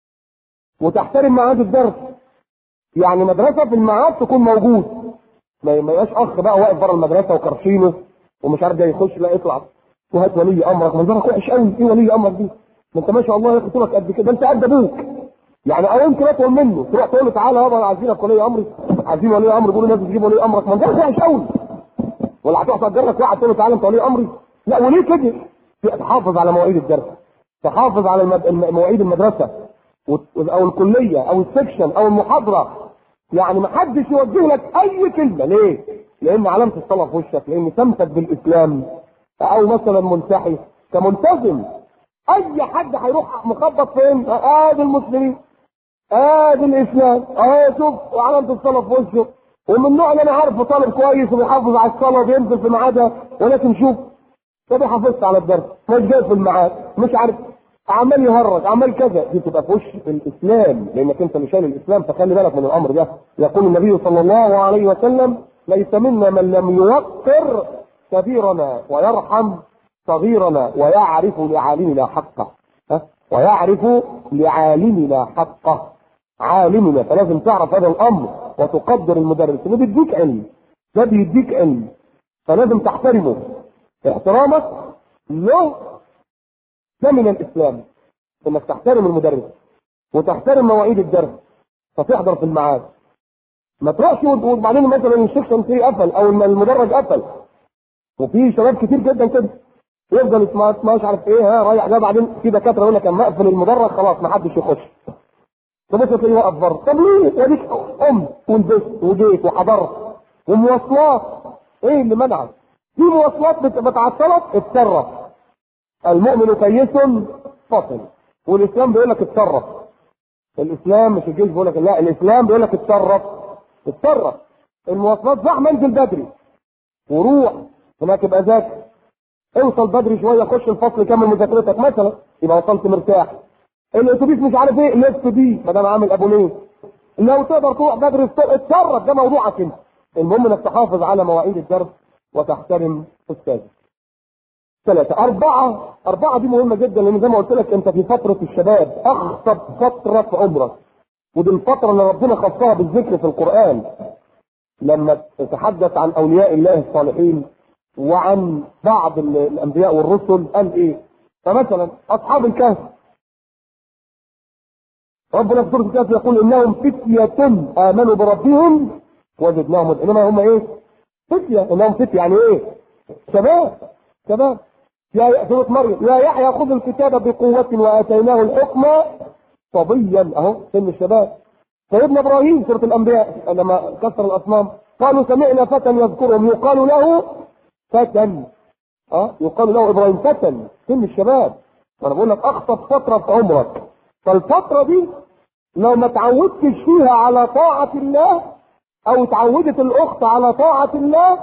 وتحترم ميعاد الدرس يعني مدرسه في الميعاد تكون موجود ما ما يبقاش اخ بقى واقف بره المدرسه وكرشينه ومش عارف ده يخش لا يطلع وهات ولي امرك منظرك وحش قوي ايه ولي امرك دي ما انت ما شاء الله يا اخي طولك قد كده انت قد ابوك يعني او يمكن اطول منه تروح تقول له تعالى يابا عايزينك ولي امري عايزين ولي امر بيقولوا الناس تجيب ولي امرك منظرك وحش قوي ولا هتروح تأجر لك واحد تقول له تعالى انت ولي امري لا وليه كده تحافظ على مواعيد الدرس تحافظ على المد... مواعيد المدرسه او الكليه او السكشن او المحاضره يعني ما حدش يوجه لك اي كلمه ليه؟ لان علامه الصلاه في وشك لان سمتك بالاسلام او مثلا ملتحي كملتزم اي حد هيروح مخبط فين؟ ادي المسلمين ادي الاسلام اه شوف علامه الصلاه في وشه ومن النوع اللي انا عارفه طالب كويس وبيحافظ على الصلاه وبينزل في ميعادها ولكن شوف طب حافظت على الدرس مش جاي في الميعاد مش عارف عمال يهرج عمال كذا دي تبقى في وش الاسلام لانك انت اللي شايل الاسلام فخلي بالك من الامر ده يقول النبي صلى الله عليه وسلم ليس منا من لم يوقر كبيرنا ويرحم صغيرنا ويعرف لعالمنا حقه ها ويعرف لعالمنا حقه عالمنا فلازم تعرف هذا الامر وتقدر المدرس اللي بيديك علم ده بيديك علم فلازم تحترمه احترامك له ده من الاسلام انك تحترم المدرس وتحترم مواعيد الدرس فتحضر في الميعاد ما تروحش وبعدين مثلا السكشن فيه قفل او المدرج قفل وفي شباب كتير جدا كده يفضل يسمع مش عارف ايه ها رايح جاي بعدين في دكاتره يقول لك اما اقفل المدرج خلاص ما حدش يخش تبص تلاقيه واقف بره طب ليه؟ وديك ام ولبست وجيت وحضرت ومواصلات ايه اللي منعك؟ في مواصلات بتعطلك اتصرف المؤمن كيس فطن والاسلام بيقول لك اتصرف الاسلام مش الجيش بيقول لك لا الاسلام بيقول لك اتصرف اتصرف المواصلات زحمه انزل بدري وروح هناك يبقى ذاكر اوصل بدري شويه خش الفصل كمل مذاكرتك مثلا يبقى وصلت مرتاح الاتوبيس مش عارف ايه لف بيه ما دام عامل ابونيه لو تقدر تروح بدري الصبح اتصرف ده موضوعك انت المهم انك تحافظ على مواعيد الدرس وتحترم استاذك ثلاثة أربعة أربعة دي مهمة جدا لأن زي ما قلت لك أنت في فترة الشباب أخطب فترة في عمرك ودي الفترة اللي ربنا خصها بالذكر في القرآن لما تتحدث عن أولياء الله الصالحين وعن بعض ال- الأنبياء والرسل قال إيه؟ فمثلا أصحاب الكهف ربنا في سورة الكهف يقول إنهم فتية آمنوا بربهم وزدناهم هدى. إنما هم إيه؟ فتية إنهم فتية يعني إيه؟ شباب شباب يا سورة مريم يا يحيى خذ الكتاب بقوة وآتيناه الحكم صبيا أهو سن الشباب سيدنا إبراهيم سورة الأنبياء لما كسر الأصنام قالوا سمعنا فتى يذكرهم يقال له فتى اه يقال له ابراهيم فتى سن الشباب وانا بقول لك اخطب فتره في عمرك فالفتره دي لو ما تعودتش فيها على طاعه الله او تعودت الاخت على طاعه الله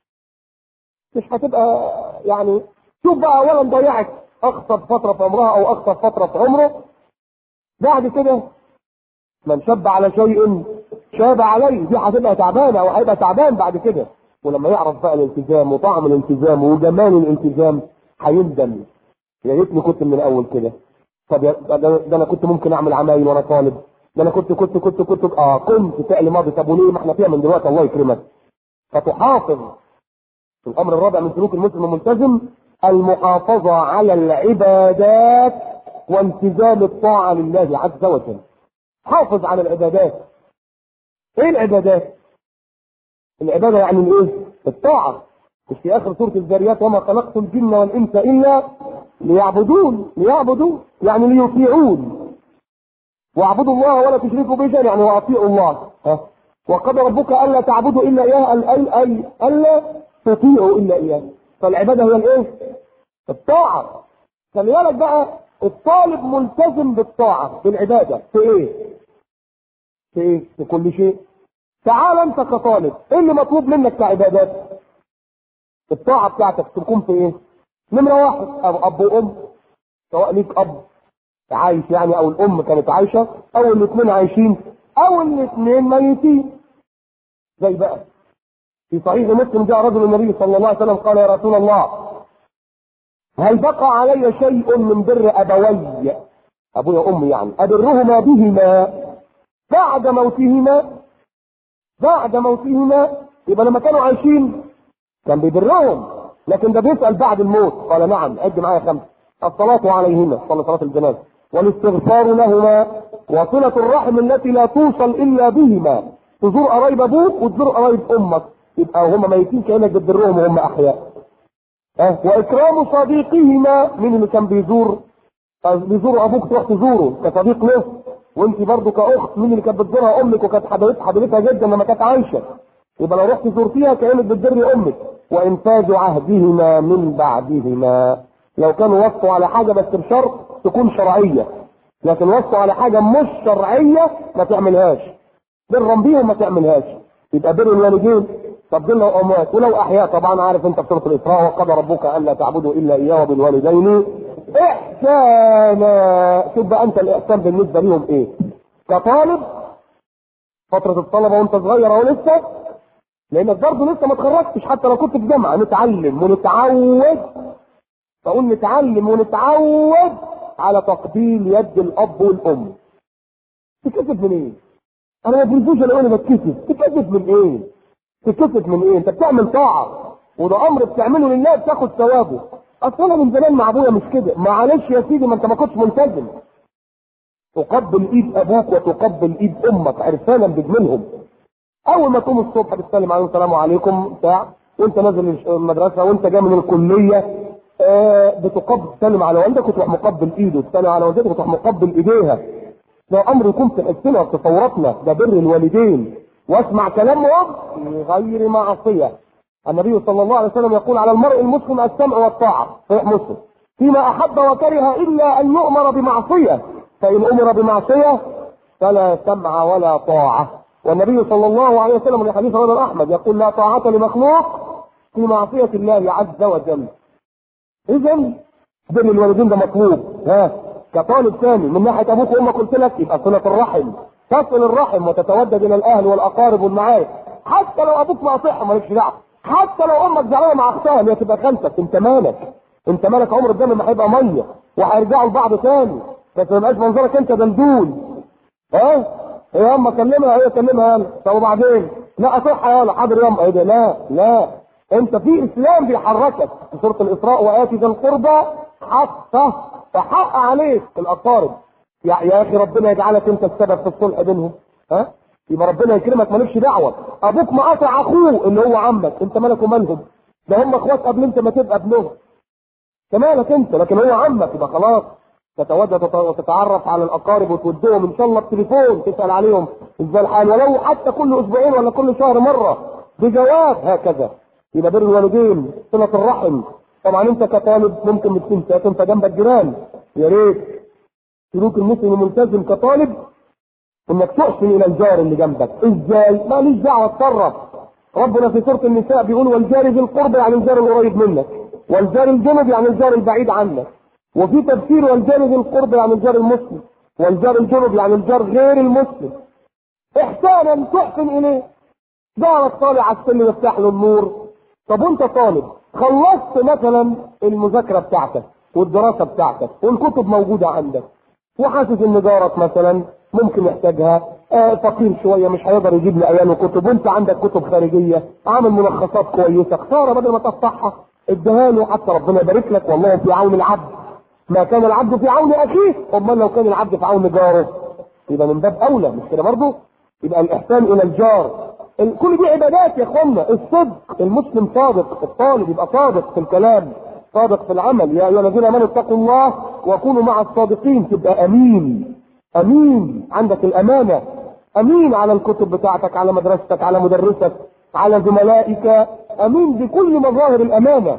مش هتبقى يعني شوف بقى اولا ضيعت اخطب فتره في عمرها او اخطب فتره في عمره بعد كده من شب على شيء شاب عليه دي هتبقى تعبانه او هيبقى تعبان بعد كده ولما يعرف بقى الالتزام وطعم الالتزام وجمال الالتزام هيندم يا ريتني كنت من الاول كده طب يا- ده, ده انا كنت ممكن اعمل عمايل وانا طالب ده انا كنت كنت كنت كنت اه كنت فعل ماضي طب وليه ما احنا فيها من دلوقتي الله يكرمك فتحافظ الامر الرابع من سلوك المسلم الملتزم المحافظه على العبادات والتزام الطاعه لله عز وجل حافظ على العبادات ايه العبادات العباده يعني الايه الطاعه مش في اخر سوره الذاريات وما خلقت الجن والانس الا ليعبدون ليعبدون يعني ليطيعون واعبدوا الله ولا تشركوا به شيئا يعني واطيعوا الله ها وقد ربك الا تعبدوا الا اياه ال- ال- ال- الا تطيعوا الا اياه فالعباده هي الايه الطاعه خلي بالك بقى الطالب ملتزم بالطاعه بالعباده في ايه في ايه في كل شيء تعال انت كطالب ايه اللي مطلوب منك كعبادات الطاعه بتاعتك تكون في ايه نمره واحد أو اب وام سواء ليك اب عايش يعني او الام كانت عايشه او الاثنين عايشين او الاثنين ميتين زي بقى في صحيح مسلم جاء رجل النبي صلى الله عليه وسلم قال يا رسول الله هل بقى علي شيء من بر ابوي ابويا وامي يعني ابرهما بهما بعد موتهما بعد موتهما يبقى لما كانوا عايشين كان بيبرهم لكن ده بيسأل بعد الموت قال نعم عد معايا خمسة الصلاة عليهما صلى صلاة الجنازة والاستغفار لهما وصلة الرحم التي لا توصل إلا بهما تزور قرايب أبوك وتزور قرايب أمك يبقى هما ميتين كأنك بتبرهم وهم أحياء أه؟ وإكرام صديقهما مين اللي كان بيزور بيزور أبوك تروح تزوره كصديق له وانت برضو كأخت مين اللي كانت بتزورها أمك وكانت حبيبتها حبيبتها جدا لما كانت عايشة يبقى لو رحت زرتيها كانك بتبر امك وانفاذ عهدهما من بعدهما لو كانوا وصوا على حاجه بس بشرط تكون شرعيه لكن وصوا على حاجه مش شرعيه ما تعملهاش برا بيهم ما تعملهاش يبقى بر الوالدين طب دول لو اموات ولو احياء طبعا عارف انت في سوره الاسراء وقضى ربك الا تعبدوا الا اياه وبالوالدين احسانا شوف بقى انت الاحسان بالنسبه ليهم ايه كطالب فتره الطلبه وانت صغير اهو لسه لانك برضه لسه ما اتخرجتش حتى لو كنت في جامعه نتعلم ونتعود بقول نتعلم ونتعود على تقبيل يد الاب والام تتكسف من ايه؟ انا ما بنزوش انا وانا بتكسف تتكسف من ايه؟ تتكسف من ايه؟ انت بتعمل طاعه وده امر بتعمله لله بتاخد ثوابه اصل انا من زمان مع ابويا مش كده معلش يا سيدي ما انت ما كنتش ملتزم تقبل ايد ابوك وتقبل ايد امك عرفانا بجملهم اول ما تقوم الصبح بتسلم عليهم السلام عليكم بتاع وانت نازل المدرسه وانت جاي من الكليه آه بتقبل تسلم على والدك وتروح مقبل ايده تسلم على والدتك وتروح مقبل ايديها ده امر يكون في حسنا وفي تصوراتنا ده بر الوالدين واسمع كلامهم في غير معصيه النبي صلى الله عليه وسلم يقول على المرء المسلم السمع والطاعه صحيح مسلم فيما احب وكره الا ان يؤمر بمعصيه فان امر بمعصيه فلا سمع ولا طاعه والنبي صلى الله عليه وسلم في حديث رواه احمد يقول لا طاعه لمخلوق في معصيه الله عز وجل اذا بر الوالدين ده مطلوب ها كطالب ثاني من ناحيه ابوك وامك قلت لك يبقى صله الرحم تصل الرحم وتتودد الى الاهل والاقارب والمعارف حتى لو ابوك مقاطعها مالكش دعوه حتى لو امك زعلانه مع اختها هي تبقى خالتك انت مالك انت مالك عمر الدم ما هيبقى ميه وهيرجعوا لبعض تاني بس ما يبقاش منظرك انت دلدول ها هي اما كلمها هي كلمها انا طب وبعدين لا اصح يا حاضر يا ايه ده لا لا انت في اسلام بيحركك في سوره الاسراء واتي ذا القربى حقه فحق عليك الاقارب يا, يا اخي ربنا يجعلك انت السبب في الصلح بينهم ها يبقى ربنا يكرمك مالكش دعوه ابوك مقاطع اخوه اللي هو عمك انت مالك ومالهم ده هم اخوات قبل انت ما تبقى ابنهم انت مالك انت لكن هو عمك يبقى خلاص تتودد وتتعرف على الاقارب وتودهم ان شاء الله بتليفون تسال عليهم ازاي الحال ولو حتى كل اسبوعين ولا كل شهر مره بجواب هكذا يبقى بر الوالدين صله الرحم طبعا انت كطالب ممكن بتكون ساكن فجنبك جيران يا ريت سلوك المسلم الملتزم كطالب انك تحسن الى الجار اللي جنبك ازاي ماليش دعوه اتصرف ربنا في سوره النساء بيقول والجار ذي القربى يعني الجار القريب منك والجار الجنب يعني الجار البعيد عنك وفي تفسير والجار ذي القربى يعني الجار المسلم والجار الجنب يعني الجار غير المسلم احسانا تحسن اليه جارك طالع على السلم يفتح له النور طب وانت طالب خلصت مثلا المذاكره بتاعتك والدراسه بتاعتك والكتب موجوده عندك وحاسس ان جارك مثلا ممكن يحتاجها آه فقير شويه مش هيقدر يجيب لي ايام كتب وانت عندك كتب خارجيه عامل ملخصات كويسه خساره بدل ما تفتحها اديها له حتى ربنا يبارك لك والله في عون العبد ما كان العبد في عون اخيه امال لو كان العبد في عون جاره يبقى من باب اولى مش كده برضه يبقى الاحسان الى الجار كل دي عبادات يا اخوانا الصدق المسلم صادق الطالب يبقى صادق في الكلام صادق في العمل يا ايها الذين امنوا اتقوا الله وكونوا مع الصادقين تبقى امين امين عندك الامانه امين على الكتب بتاعتك على مدرستك على مدرسك على زملائك امين بكل مظاهر الامانه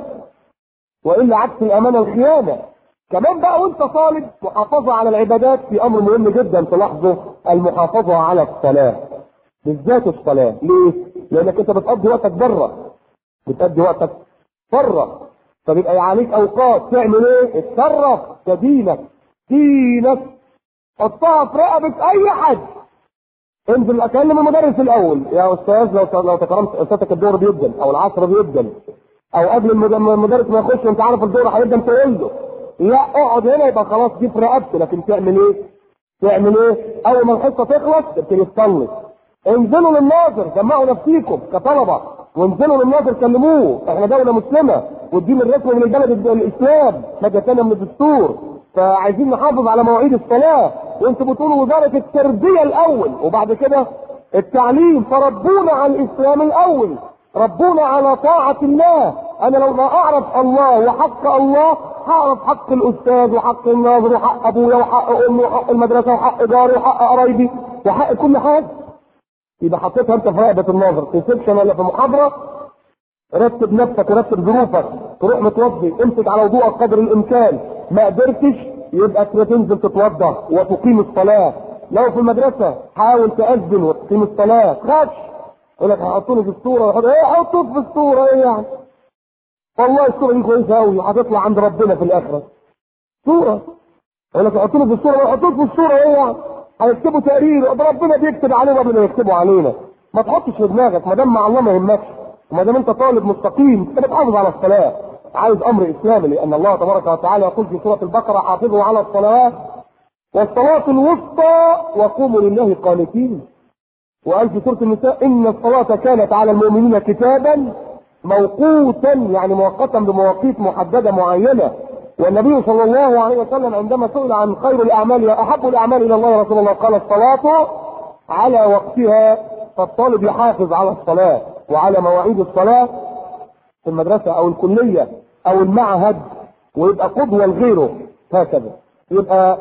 والا عكس الامانه الخيانه كمان بقى وانت طالب محافظه على العبادات في امر مهم جدا تلاحظه المحافظه على الصلاه بالذات الصلاه ليه؟ لانك انت بتقضي وقتك بره بتقضي وقتك بره فبيبقى عليك اوقات تعمل ايه؟ اتصرف ده دينك دينك حطها في رقبه اي حد انزل اكلم المدرس الاول يا استاذ لو لو تكرمت استاذك الدور بيبدا او العصر بيبدا او قبل المدرس ما يخش وانت عارف الدور هيبدا تقول له لا اقعد هنا يبقى خلاص دي في رقبتي لكن تعمل ايه؟ تعمل ايه؟ اول ما الحصه تخلص تبتدي تصلي انزلوا للناظر جمعوا نفسيكم كطلبه وانزلوا للناظر كلموه احنا دوله مسلمه والدين الرسمي من البلد الاسلام ماده ثانيه من الدستور فعايزين نحافظ على مواعيد الصلاه وانتوا بتقولوا وزاره التربيه الاول وبعد كده التعليم فربونا على الاسلام الاول ربونا على طاعة الله أنا لو ما أعرف الله وحق الله هعرف حق الأستاذ وحق الناظر وحق أبويا وحق أمي وحق المدرسة وحق جاري وحق قرايبي وحق كل حاجة يبقى حطيتها أنت في رقبة الناظر في سكشن ولا في محاضرة رتب نفسك ورتب ظروفك تروح متوضي امسك على وضوءك قدر الإمكان ما قدرتش يبقى تنزل تتوضا وتقيم الصلاة لو في المدرسة حاول تأذن وتقيم الصلاة تخافش يقول لك هيحطوني في الصورة ويحط ايه حطوك في الصورة ايه يعني والله الصورة دي كويسة قوي هتطلع عند ربنا في الآخرة صورة يقول لك يحطوني في الصورة يحطوك في الصورة ايه يعني هيكتبوا تقرير ربنا بيكتب علينا قبل ما يكتبوا علينا ما تحطش في دماغك ما دام مع الله ما يهمكش وما دام انت طالب مستقيم انت بتحافظ على الصلاة عايز امر اسلامي لان الله تبارك وتعالى يقول في سورة البقرة حافظوا على الصلوات والصلاة الوسطى وقوموا لله قانتين وقال في سورة النساء إن الصلاة كانت على المؤمنين كتابا موقوتا يعني مؤقتا بمواقيت محددة معينة والنبي صلى الله عليه وسلم عندما سئل عن خير الأعمال أحب الأعمال إلى الله يا رسول الله قال الصلاة على وقتها فالطالب يحافظ على الصلاة وعلى مواعيد الصلاة في المدرسة أو الكلية أو المعهد ويبقى قدوة لغيره هكذا يبقى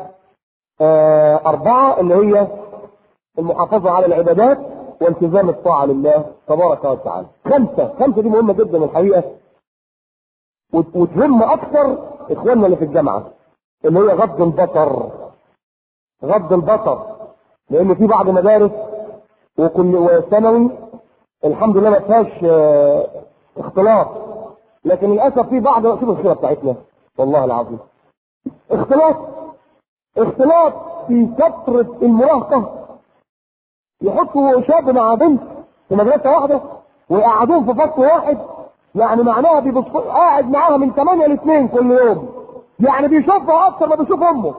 آه أربعة اللي هي المحافظة على العبادات والتزام الطاعة لله تبارك وتعالى. خمسة، خمسة دي مهمة جدا الحقيقة وتهم أكثر اخواننا اللي في الجامعه اللي هي غض البصر غض البصر لان في بعض مدارس وكل وثانوي الحمد لله ما فيهاش اه اختلاط لكن للاسف في بعض شوف الخيره بتاعتنا والله العظيم اختلاط اختلاط في كثره المراهقه يحطوا شاب مع بنت في مدرسه واحده ويقعدوهم في فصل واحد يعني معناها بيبص قاعد معاها من 8 ل 2 كل يوم يعني بيشوفها اكتر ما بيشوف امه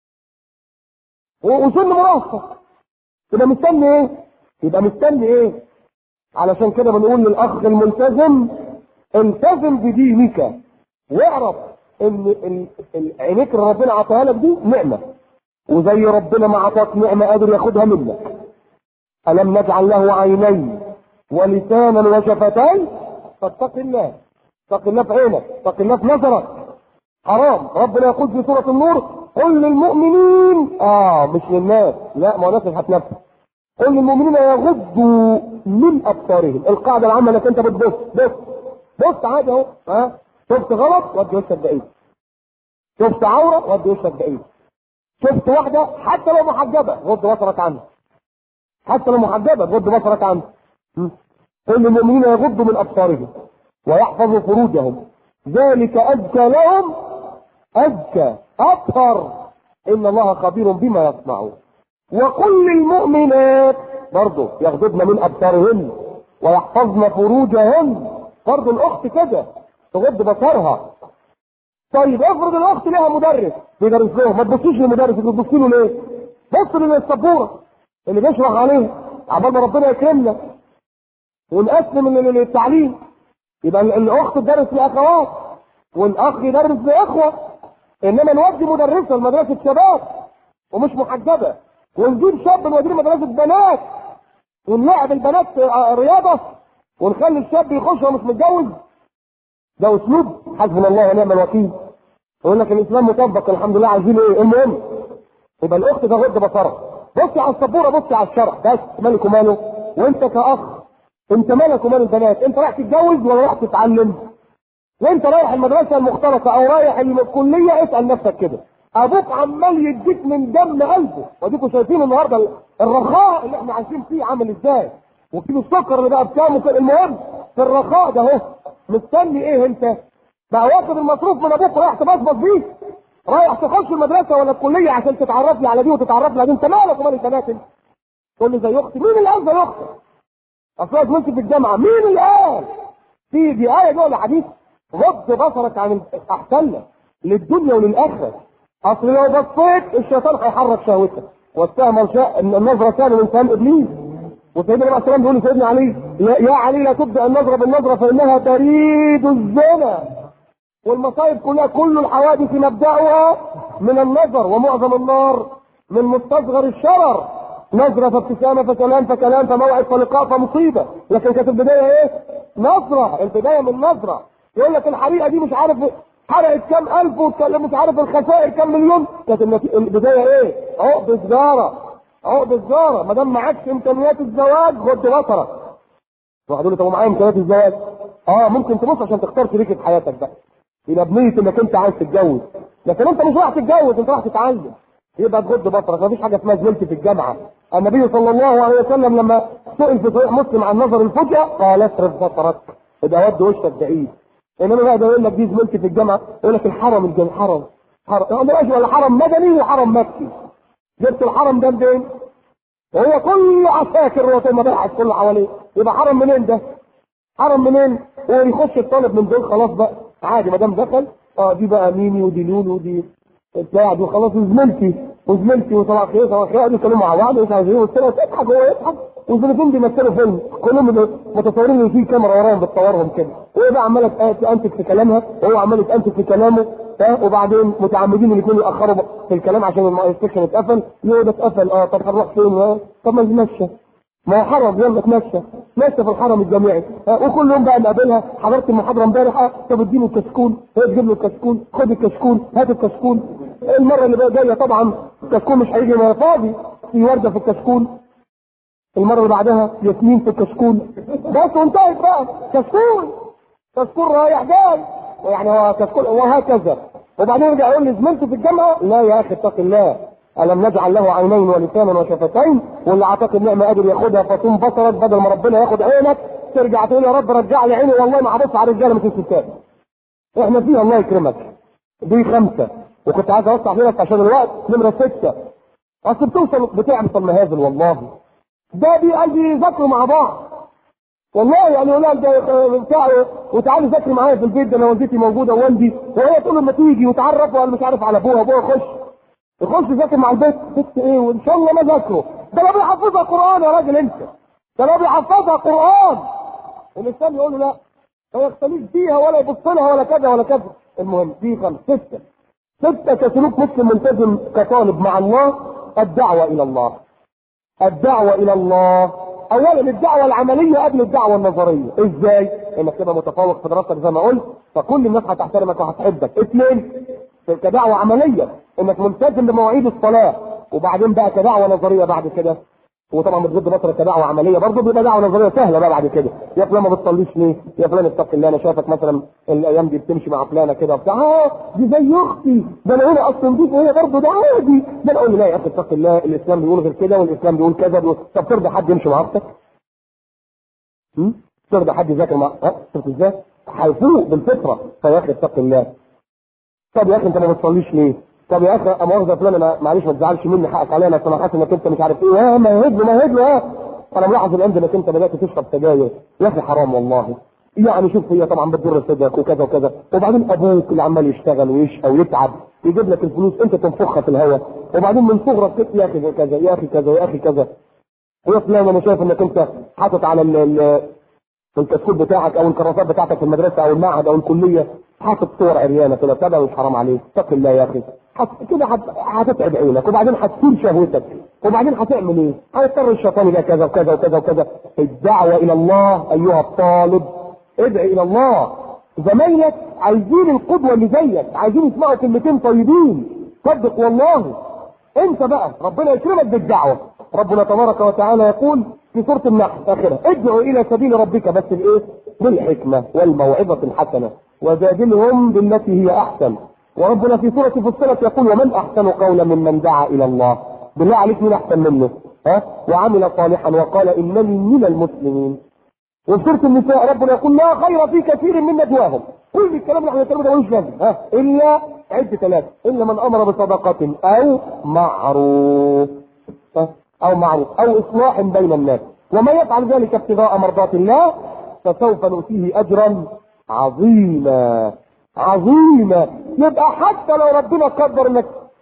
وسن مراهقه يبقى مستني ايه؟ يبقى مستني ايه؟ علشان كده بنقول للاخ الملتزم التزم بدينك واعرف ان عينيك اللي ربنا عطاها لك دي نعمه وزي ربنا ما عطاك نعمه قادر ياخدها منك الم نجعل له عينين ولسانا وشفتين فاتق الله اتق الله في عينك اتق الله في نظرك حرام ربنا يقول في سوره النور قل للمؤمنين اه مش للناس لا ما هو الناس اللي هتنفذ قل للمؤمنين يغضوا من ابصارهم القاعده العامه انك انت بتبص بص بص عادي اهو ها شفت غلط ودي وشك بعيد شفت عوره ودي وشك بعيد شفت واحده حتى لو محجبه غض بصرك عنها حتى لو محجبه غض بصرك عنها قل للمؤمنين يغضوا من ابصارهم ويحفظوا فروجهم ذلك ازكى لهم ازكى اطهر ان الله خبير بما يصنعون وقل للمؤمنات برضه يغضبن من ابصارهن ويحفظن فروجهن برضه الاخت كده تغض بصرها طيب افرض الاخت لها مدرس بيدرس لهم ما تبصيش للمدرس بتبصي له ليه؟ بص للسبوره اللي بيشرح عليه عبال ما ربنا يكرمنا ونقسم التعليم يبقى الاخت تدرس لاخوات والاخ يدرس لاخوه انما نودي مدرسه لمدرسه شباب ومش محجبه ونجيب شاب نوديه مدرسه بنات ونلعب البنات رياضه ونخلي الشاب يخش ومش متجوز ده اسلوب حسبنا الله ونعم الوكيل يقول لك الاسلام مطبق الحمد لله عايزين ايه المهم يبقى الاخت تغض بصرها بصي على السبوره بصي على الشرع بس مالك وماله وانت كاخ انت مالك ومال البنات انت رايح تتجوز ولا رايح تتعلم وانت رايح المدرسه المختلطه او رايح الكليه اسال نفسك كده ابوك عمال يديك من دم قلبه واديكم شايفين النهارده الرخاء اللي احنا عايشين فيه عامل ازاي وكيلو السكر اللي بقى بكام المهم في الرخاء ده اهو مستني ايه انت بقى واخد المصروف من ابوك ورايح تبصبص بيه رايح تخش المدرسه ولا الكليه عشان تتعرف لي على دي وتتعرف لي على دي انت مالك ومال البنات انت تقول لي زي اختي مين اللي قال زي اختي اصل كنت في الجامعه مين اللي قال في دي ايه جوه الحديث غض بصرك عن احسن لك للدنيا وللاخره اصل لو بصيت الشيطان هيحرك شهوتك واستعمل شاء النظره كان من كلام ابليس وسيدنا النبي عليه السلام بيقول لسيدنا علي يا علي لا تبدا النظره بالنظره فانها تريد الزنا والمصائب كلها كل الحوادث مبداها من النظر ومعظم النار من مستصغر الشرر نظرة فابتسامة فكلام فكلام فموعد فلقاء فمصيبة لكن كانت البداية ايه؟ نظرة البداية من نظرة يقول لك الحريقة دي مش عارف حرقت كام ألف وتكلم مش عارف الخسائر كام مليون كانت البداية ايه؟ عقد سجارة عقد سجارة ما دام معكش إمكانيات الزواج غض بصرك واحد يقول لي طب معايا إمكانيات الزواج اه ممكن تبص عشان تختار شريكة حياتك بقى يبقى بنية انك انت عايز تتجوز لكن انت مش رايح تتجوز انت رايح تتعلم يبقى تغض بصرك مفيش حاجه اسمها زميلتي في الجامعه النبي صلى الله عليه وسلم لما سئل في صحيح مسلم عن نظر الفجأة قال اصرف بصرك يبقى ود وشك بعيد انما بقى ده يقول لك دي زميلتي في الجامعه يقول لك الحرم الجامع حرم حرم ماشي ولا حرم مدني وحرم مكي جبت الحرم ده منين؟ وهو كله عساكر وطول بيحصل كله حواليه يبقى حرم منين ده؟ حرم منين؟ ويخش الطالب من دول خلاص بقى عادي ما دام دخل اه دي بقى ميمي ودي لولو ودي بتاع دي خلاص وزميلتي وزميلتي وصباح خير صباح خير يتكلموا مع بعض ومش عارف ايه والسنه تضحك وهو يضحك والزميلتين بيمثلوا فيلم كلهم متصورين ان في كاميرا وراهم بتصورهم كده وهي بقى عماله تنتج في كلامها وهو عمال يتنتج في كلامه وبعدين متعمدين الاثنين ياخروا في الكلام عشان السكشن اتقفل يقول ده اتقفل اه طب هنروح فين طب ما نتمشى ما هو حرم يلا اتمشى ماشي في الحرم الجامعي وكل يوم بقى نقابلها حضرت المحاضره امبارح طب اديني الكشكول هي تجيب له الكشكول خد الكشكول هات الكشكول المره اللي بقى جايه طبعا الكشكول مش هيجي ما فاضي في ورده في الكشكول المره اللي بعدها ياسمين في الكشكول بس وانتهت بقى كشكول كشكول رايح جاي يعني هو كشكول وهكذا وبعدين يرجع يقول لي زميلتي في الجامعه لا يا اخي اتق الله الم نجعل له عينين ولسانا وشفتين واللي اعطاك النعمه قادر ياخدها فصوم بصرك بدل ما ربنا ياخد عينك ترجع تقول يا رب رجع لي عيني والله ما هبص على الرجاله مش الستات احنا فيها الله يكرمك دي خمسه وكنت عايز اوسع فيك عشان الوقت نمره سته اصل بتوصل بتعمل المهازل والله ده بي بيذاكروا مع بعض والله يعني يقول لها ده بتاع وتعالي ذاكري معايا في البيت ده انا والدتي موجوده ووالدي وهي تقول لما تيجي وتعرف ولا مش عارف على ابوها ابوها يخش يخش يذاكر مع البيت بيت ايه وان شاء الله ما ذاكره ده لا بيحفظها قران يا راجل انت ده لا بيحفظها قران الانسان يقول له لا ما يختليش فيها ولا يبص لها ولا كذا ولا كذا المهم دي خمسه سته سته كسلوك مسلم ملتزم كطالب مع الله الدعوه الى الله الدعوه الى الله اولا الدعوه العمليه قبل الدعوه النظريه ازاي انك تبقى متفوق في دراستك زي ما قلت فكل الناس هتحترمك وهتحبك اثنين كدعوه عمليه انك ملتزم بمواعيد الصلاه وبعدين بقى كدعوه نظريه بعد كده وطبعا مش ضد مصر كدعوه عمليه برضه بيبقى دعوه نظريه سهله بقى بعد كده يا فلان ما بتصليش ليه؟ يا فلان اتق الله انا شايفك مثلا الايام دي بتمشي مع فلانه كده وبتاع اه دي زي اختي ده انا هنا اصلا نضيف وهي برضه ده عادي ده انا اقول له لا يا اخي اتق الله الاسلام بيقول غير كده والاسلام بيقول كذا بيقول طب ترضى حد يمشي مع اختك؟ هم؟ ترضى حد يذاكر مع ها شفت ازاي؟ هيفوق بالفطره فيا اخي اتق الله طب يا اخي انت ما بتصليش ليه؟ طب يا اخي مؤاخذه فلان انا معلش ما تزعلش مني حقك عليا انا انا حاسس انك انت مش عارف ايه اه ما يهد له ما يهد له اه انا ملاحظ الايام انك انت بدات تشرب سجاير يا اخي حرام والله يعني شوف هي طبعا بتضر صدرك وكذا وكذا وبعدين ابوك اللي عمال يشتغل ويشقى ويتعب يجيب لك الفلوس انت تنفخها في الهواء وبعدين من صغرك كده يا اخي كذا يا اخي كذا يا اخي كذا ويا فلان انا شايف انك انت حاطط على ال ال الكشكول بتاعك او الكراسات بتاعتك في المدرسه او المعهد او الكليه حاطط صور عريانه كده تبع مش حرام عليك اتق الله يا اخي حت- كده هت- هتتعب عينك وبعدين هتثير شهوتك وبعدين هتعمل ايه؟ هيضطر الشيطان يبقى كذا وكذا وكذا وكذا الدعوه الى الله ايها الطالب ادعي الى الله زمايلك عايزين القدوه اللي زيك عايزين يسمعوا كلمتين طيبين صدق والله انت بقى ربنا يكرمك بالدعوه ربنا تبارك وتعالى يقول في سوره النحل اخرها ادعوا الى سبيل ربك بس بايه؟ بالحكمه والموعظه الحسنه وجادلهم بالتي هي احسن وربنا في سوره فصلت يقول ومن احسن قولا ممن دعا الى الله بالله عليك مين احسن منه؟ ها؟ وعمل صالحا وقال انني من المسلمين وفي سوره النساء ربنا يقول لا خير في كثير من نجواهم كل الكلام اللي احنا بنتكلمه ده ملوش لازمه ها الا عد ثلاثه الا من امر بصدقه او معروف ها؟ او معروف او اصلاح بين الناس ومن يفعل ذلك ابتغاء مرضات الله فسوف نؤتيه اجرا عظيما عظيما يبقى حتى لو ربنا قدر انك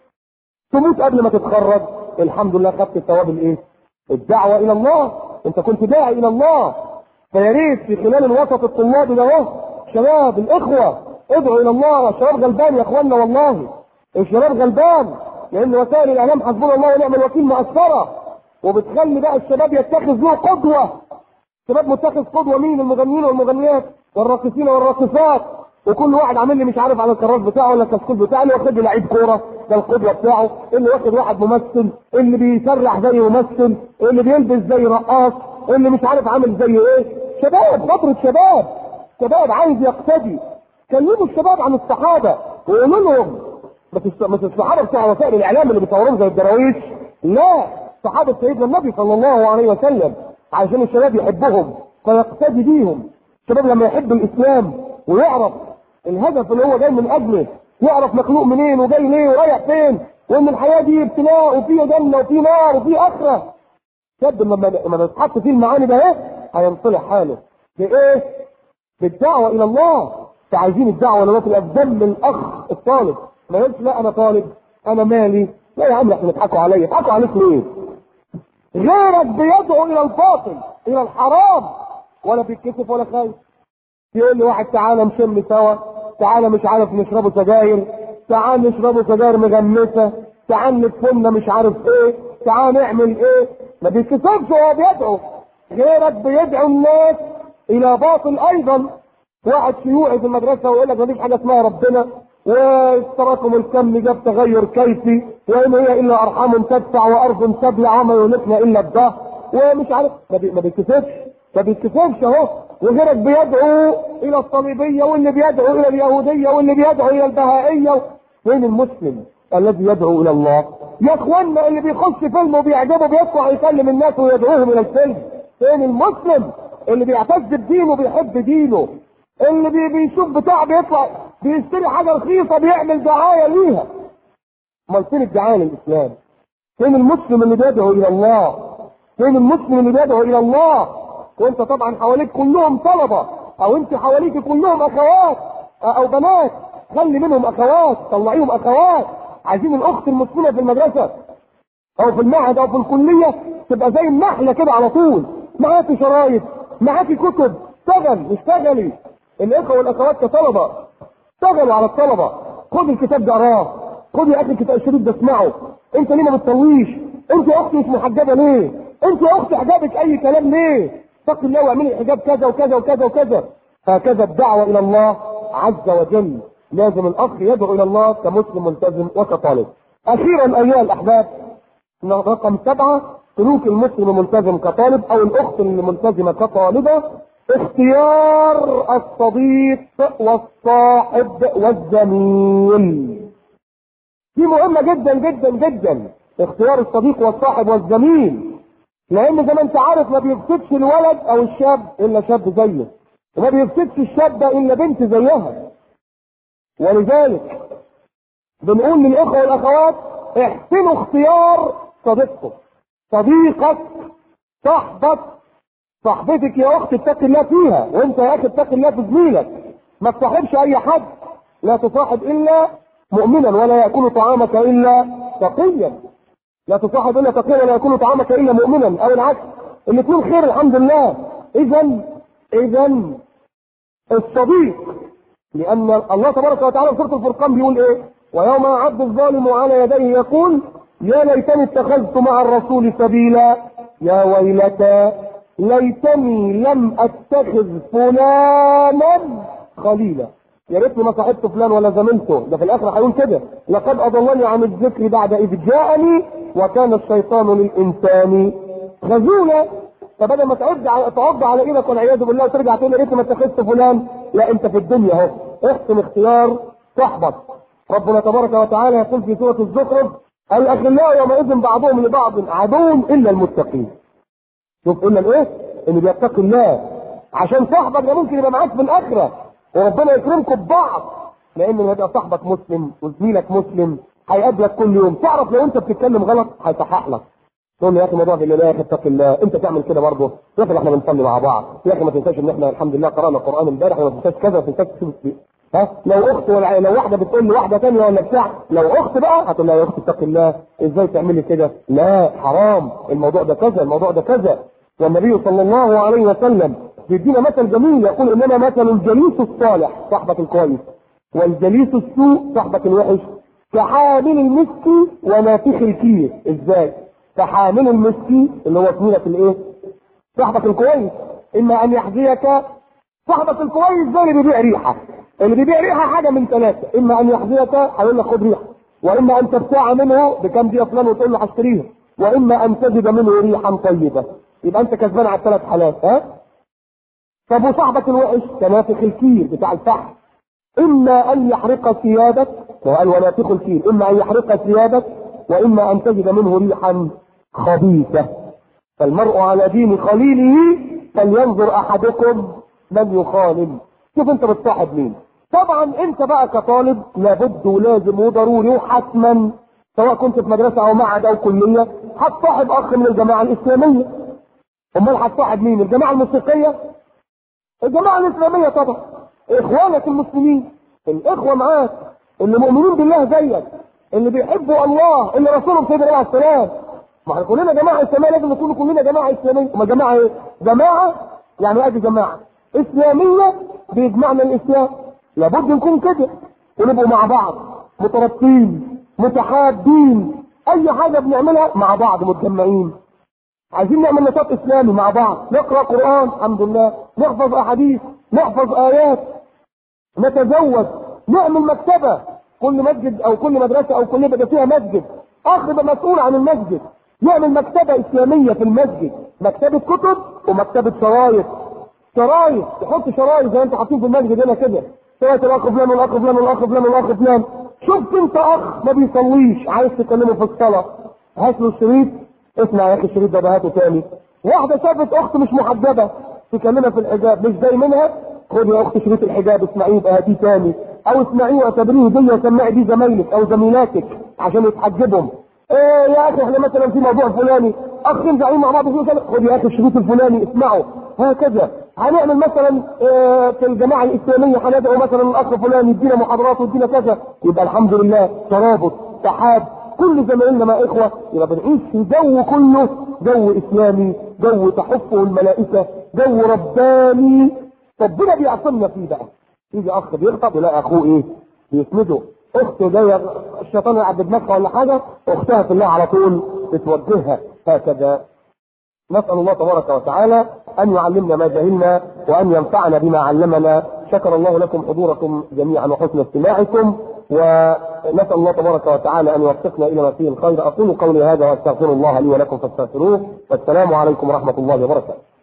تموت قبل ما تتخرج الحمد لله خدت الثواب الايه؟ الدعوه الى الله انت كنت داعي الى الله فيا ريت في خلال الوسط الطلابي ده اهو شباب الاخوه ادعوا الى الله الشباب غلبان يا اخوانا والله الشباب غلبان لان وسائل الاعلام حسبنا الله ونعم الوكيل مأثره وبتخلي بقى الشباب يتخذ له قدوه شباب متخذ قدوه مين المغنيين والمغنيات والراقصين والراقصات وكل واحد عامل لي مش عارف على الكراس بتاعه ولا الكشكول بتاعه اللي واخد لي لعيب كوره ده القدوه بتاعه اللي واخد واحد ممثل اللي بيسرح زي ممثل اللي بيلبس زي رقاص اللي مش عارف عامل زي ايه شباب فتره شباب شباب عايز يقتدي كلموا الشباب عن الصحابه وقولوا لهم مش الص- مش الصحابه بتوع وسائل الاعلام اللي بيصوروهم زي الدراويش لا صحابه سيدنا النبي صلى الله عليه وسلم عشان الشباب يحبهم فيقتدي بيهم الشباب لما يحب الاسلام ويعرف الهدف اللي هو جاي من اجله يعرف مخلوق منين وجاي ليه ورايح فين وان الحياه دي ابتلاء وفي جنه وفي نار وفي اخره شاب لما لما يتحط فيه المعاني ده ايه هينصلح حاله بايه؟ بالدعوه الى الله فعايزين الدعوه الى الله تبقى في دم الاخ الطالب ما يقولش لا انا طالب انا مالي لا يا عم احنا بيضحكوا عليا يضحكوا عليك ليه؟ غيرك بيدعو الى الباطل الى الحرام ولا بيتكسف ولا خايف يقول لي واحد تعالى نشم سوا تعالى مش عارف نشربوا سجاير تعال نشربوا سجاير مغمسه تعال ندفنا مش عارف ايه تعال نعمل ايه ما بيتكسفش وهو بيدعو غيرك بيدعو الناس الى باطل ايضا واحد شيوعي في المدرسه ويقول لك مفيش حاجه اسمها ربنا والتراكم الكمي جاب تغير كيفي وان هي الا ارحام تدفع وارض تبلع وما يهلكنا الا الدهر ومش عارف ما بي- ما بيتكسفش ما بيتكسفش اهو وغيرك بيدعو الى الصليبيه واللي بيدعو الى اليهوديه واللي بيدعو الى البهائيه فين المسلم الذي يدعو الى الله يا اخوانا اللي بيخش فيلم وبيعجبه بيطلع يكلم الناس ويدعوهم الى الفيلم فين المسلم اللي بيعتز بدينه وبيحب دينه اللي بي بيشوف بتاع بيطلع بيشتري حاجه رخيصه بيعمل دعايه ليها امال فين الدعايه للاسلام فين المسلم اللي بيدعو الى الله فين المسلم اللي بيدعو الى الله وانت طبعا حواليك كلهم طلبه او انت حواليك كلهم اخوات او بنات خلي منهم اخوات طلعيهم اخوات عايزين الاخت المسلمه في المدرسه او في المعهد او في الكليه تبقى زي النحله كده على طول معاكي شرايط معاكي كتب اشتغل اشتغلي الاخوه والاخوات كطلبه اشتغلوا على الطلبه خد الكتاب ده اقراه خد يا اخي الكتاب الشريف ده اسمعه انت ليه ما بتطويش انت يا اختي مش محجبه ليه انت يا اختي حجابك اي كلام ليه اتق الله واعملي الحجاب كذا وكذا وكذا وكذا هكذا الدعوه الى الله عز وجل لازم الاخ يدعو الى الله كمسلم ملتزم وكطالب اخيرا ايها الاحباب رقم سبعه سلوك المسلم الملتزم كطالب او الاخت الملتزمه كطالبه اختيار الصديق والصاحب والزميل دي مهمه جدا جدا جدا اختيار الصديق والصاحب والزميل لان زي ما انت عارف ما بيفسدش الولد او الشاب الا شاب زيه وما بيفسدش الشابه الا بنت زيها ولذلك بنقول للاخوه والاخوات احسنوا اختيار صديقكم صديقك صاحبك صاحبتك يا اخت اتق الله فيها وانت يا اخي اتق الله في زميلك ما تصاحبش اي حد لا تصاحب الا مؤمنا ولا ياكل طعامك الا تقيا لا تصاحب الا تقيا ولا ياكل طعامك الا مؤمنا او العكس الاثنين خير الحمد لله اذا اذا الصديق لان الله تبارك وتعالى في سوره الفرقان بيقول ايه ويوم يعض الظالم على يديه يقول يا ليتني اتخذت مع الرسول سبيلا يا ويلتى ليتني لم اتخذ فلانا خليلا يا ريتني ما صاحبت فلان ولا زميلته ده في الاخر هيقول كده لقد اضلني عن الذكر بعد اذ جاءني وكان الشيطان للانسان خذولا فبدل ما تعد على تعض على ايدك والعياذ بالله وترجع تقول يا ريتني ما اتخذت فلان لا انت في الدنيا اهو احسن اختيار صاحبك ربنا تبارك وتعالى يقول في سوره الزخرف الاخلاء يومئذ بعضهم لبعض عدو الا المتقين شوف قلنا الايه اللي بيتقي الله عشان صاحبك ده ممكن يبقى معاك في الاخره وربنا يكرمكم ببعض لان لما يبقى صاحبك مسلم وزميلك مسلم هيقابلك كل يوم تعرف لو انت بتتكلم غلط هيصحح لك تقول له يا اخي موضوع بالله يا اخي اتق الله انت تعمل كده برضه يا اخي احنا بنصلي مع بعض يا اخي ما تنساش ان احنا الحمد لله قرانا القران امبارح وما تنساش كذا وما تنساش تسيب ها لو اخت ولا لو واحده بتقول لواحده ثانيه ولا بتاع لو اخت بقى هتقول لها يا اخت اتق الله ازاي تعملي كده لا حرام الموضوع ده كذا الموضوع ده كذا والنبي صلى الله عليه وسلم بيدينا مثل جميل يقول انما مثل الجليس الصالح صاحبك الكويس والجليس السوء صاحبك الوحش كحامل المسك ونافخ الكير ازاي كحامل المسك اللي هو زميلك الايه صاحبك الكويس اما ان يحذيك صاحبك الكويس ده اللي بيبيع ريحه اللي بيبيع ريحه حاجه من ثلاثه اما ان يحذيك هيقول لك خد ريحه واما ان تبتاع منه بكم دي فلان وتقول له هشتريها واما ان تجد منه ريحا طيبه يبقى انت كسبان على الثلاث حالات ها طب وصاحبك الوحش كنافخ الكير بتاع الفحم اما ان يحرق ثيابك وقال ونافخ الكير اما ان يحرق ثيابك واما ان تجد منه ريحا خبيثه فالمرء على دين خليله فلينظر احدكم من يخالل شوف انت بتصاحب مين طبعا انت بقى كطالب لابد ولازم وضروري وحتما سواء كنت في مدرسه او معهد او كليه هتصاحب اخ من الجماعه الاسلاميه امال هتصاحب مين الجماعه الموسيقيه الجماعه الاسلاميه طبعا اخوانك المسلمين الاخوه معاك اللي مؤمنين بالله زيك اللي بيحبوا الله اللي رسولهم سيدنا عليه السلام ما احنا كلنا جماعه اسلاميه لازم نكون كلنا جماعه اسلاميه ما جماعه ايه؟ جماعه يعني ادي جماعه اسلاميه بيجمعنا الاسلام لابد نكون كده ونبقوا مع بعض مترابطين متحابين اي حاجه بنعملها مع بعض متجمعين عايزين نعمل نشاط اسلامي مع بعض نقرا قران الحمد لله نحفظ احاديث نحفظ ايات نتزوج نعمل مكتبه كل مسجد او كل مدرسه او كل يبقى فيها مسجد اخ يبقى مسؤول عن المسجد يعمل مكتبه اسلاميه في المسجد مكتبه كتب ومكتبه شرايط شرايط تحط شرايط زي ما انتوا حاطين في المسجد هنا كده شرايط الاخ فلان والاخ فلان والاخ فلان والاخ فلان شفت انت اخ ما بيصليش عايز تكلمه في الصلاه هات له الشريط اسمع يا اخي الشريط ده هاته تاني واحده شافت اخت مش محجبه تكلمها في الحجاب مش زي منها خد يا اخت شريط الحجاب اسمعيه يبقى هاتيه تاني او اسمعيه واعتبريه هديه وسمعي بيه زمايلك او زميلاتك عشان يتحجبهم ايه يا اخي احنا مثلا في موضوع فلاني اخين قاعدين مع بعض في كذا خد يا اخي الشريط الفلاني اسمعه هكذا هنعمل مثلا اه في الجماعه الاسلاميه هندعو مثلا الاخ فلان يدينا محاضرات ويدينا كذا يبقى الحمد لله ترابط تحاب كل زمايلنا ما اخوه يبقى بنعيش في جو كله جو اسلامي جو تحفه الملائكه جو رباني ربنا بيعصمنا فيه بقى يجي اخ بيغضب يلاقي اخوه ايه بيسنده اخت جايه الشيطان يلعب بدماغها ولا حاجه اختها في الله على طول بتوجهها هكذا نسال الله تبارك وتعالى ان يعلمنا ما جهلنا وان ينفعنا بما علمنا شكر الله لكم حضوركم جميعا وحسن استماعكم ونسال الله تبارك وتعالى ان يوفقنا الى ما فيه الخير اقول قولي هذا واستغفر الله لي ولكم فاستغفروه والسلام عليكم ورحمه الله وبركاته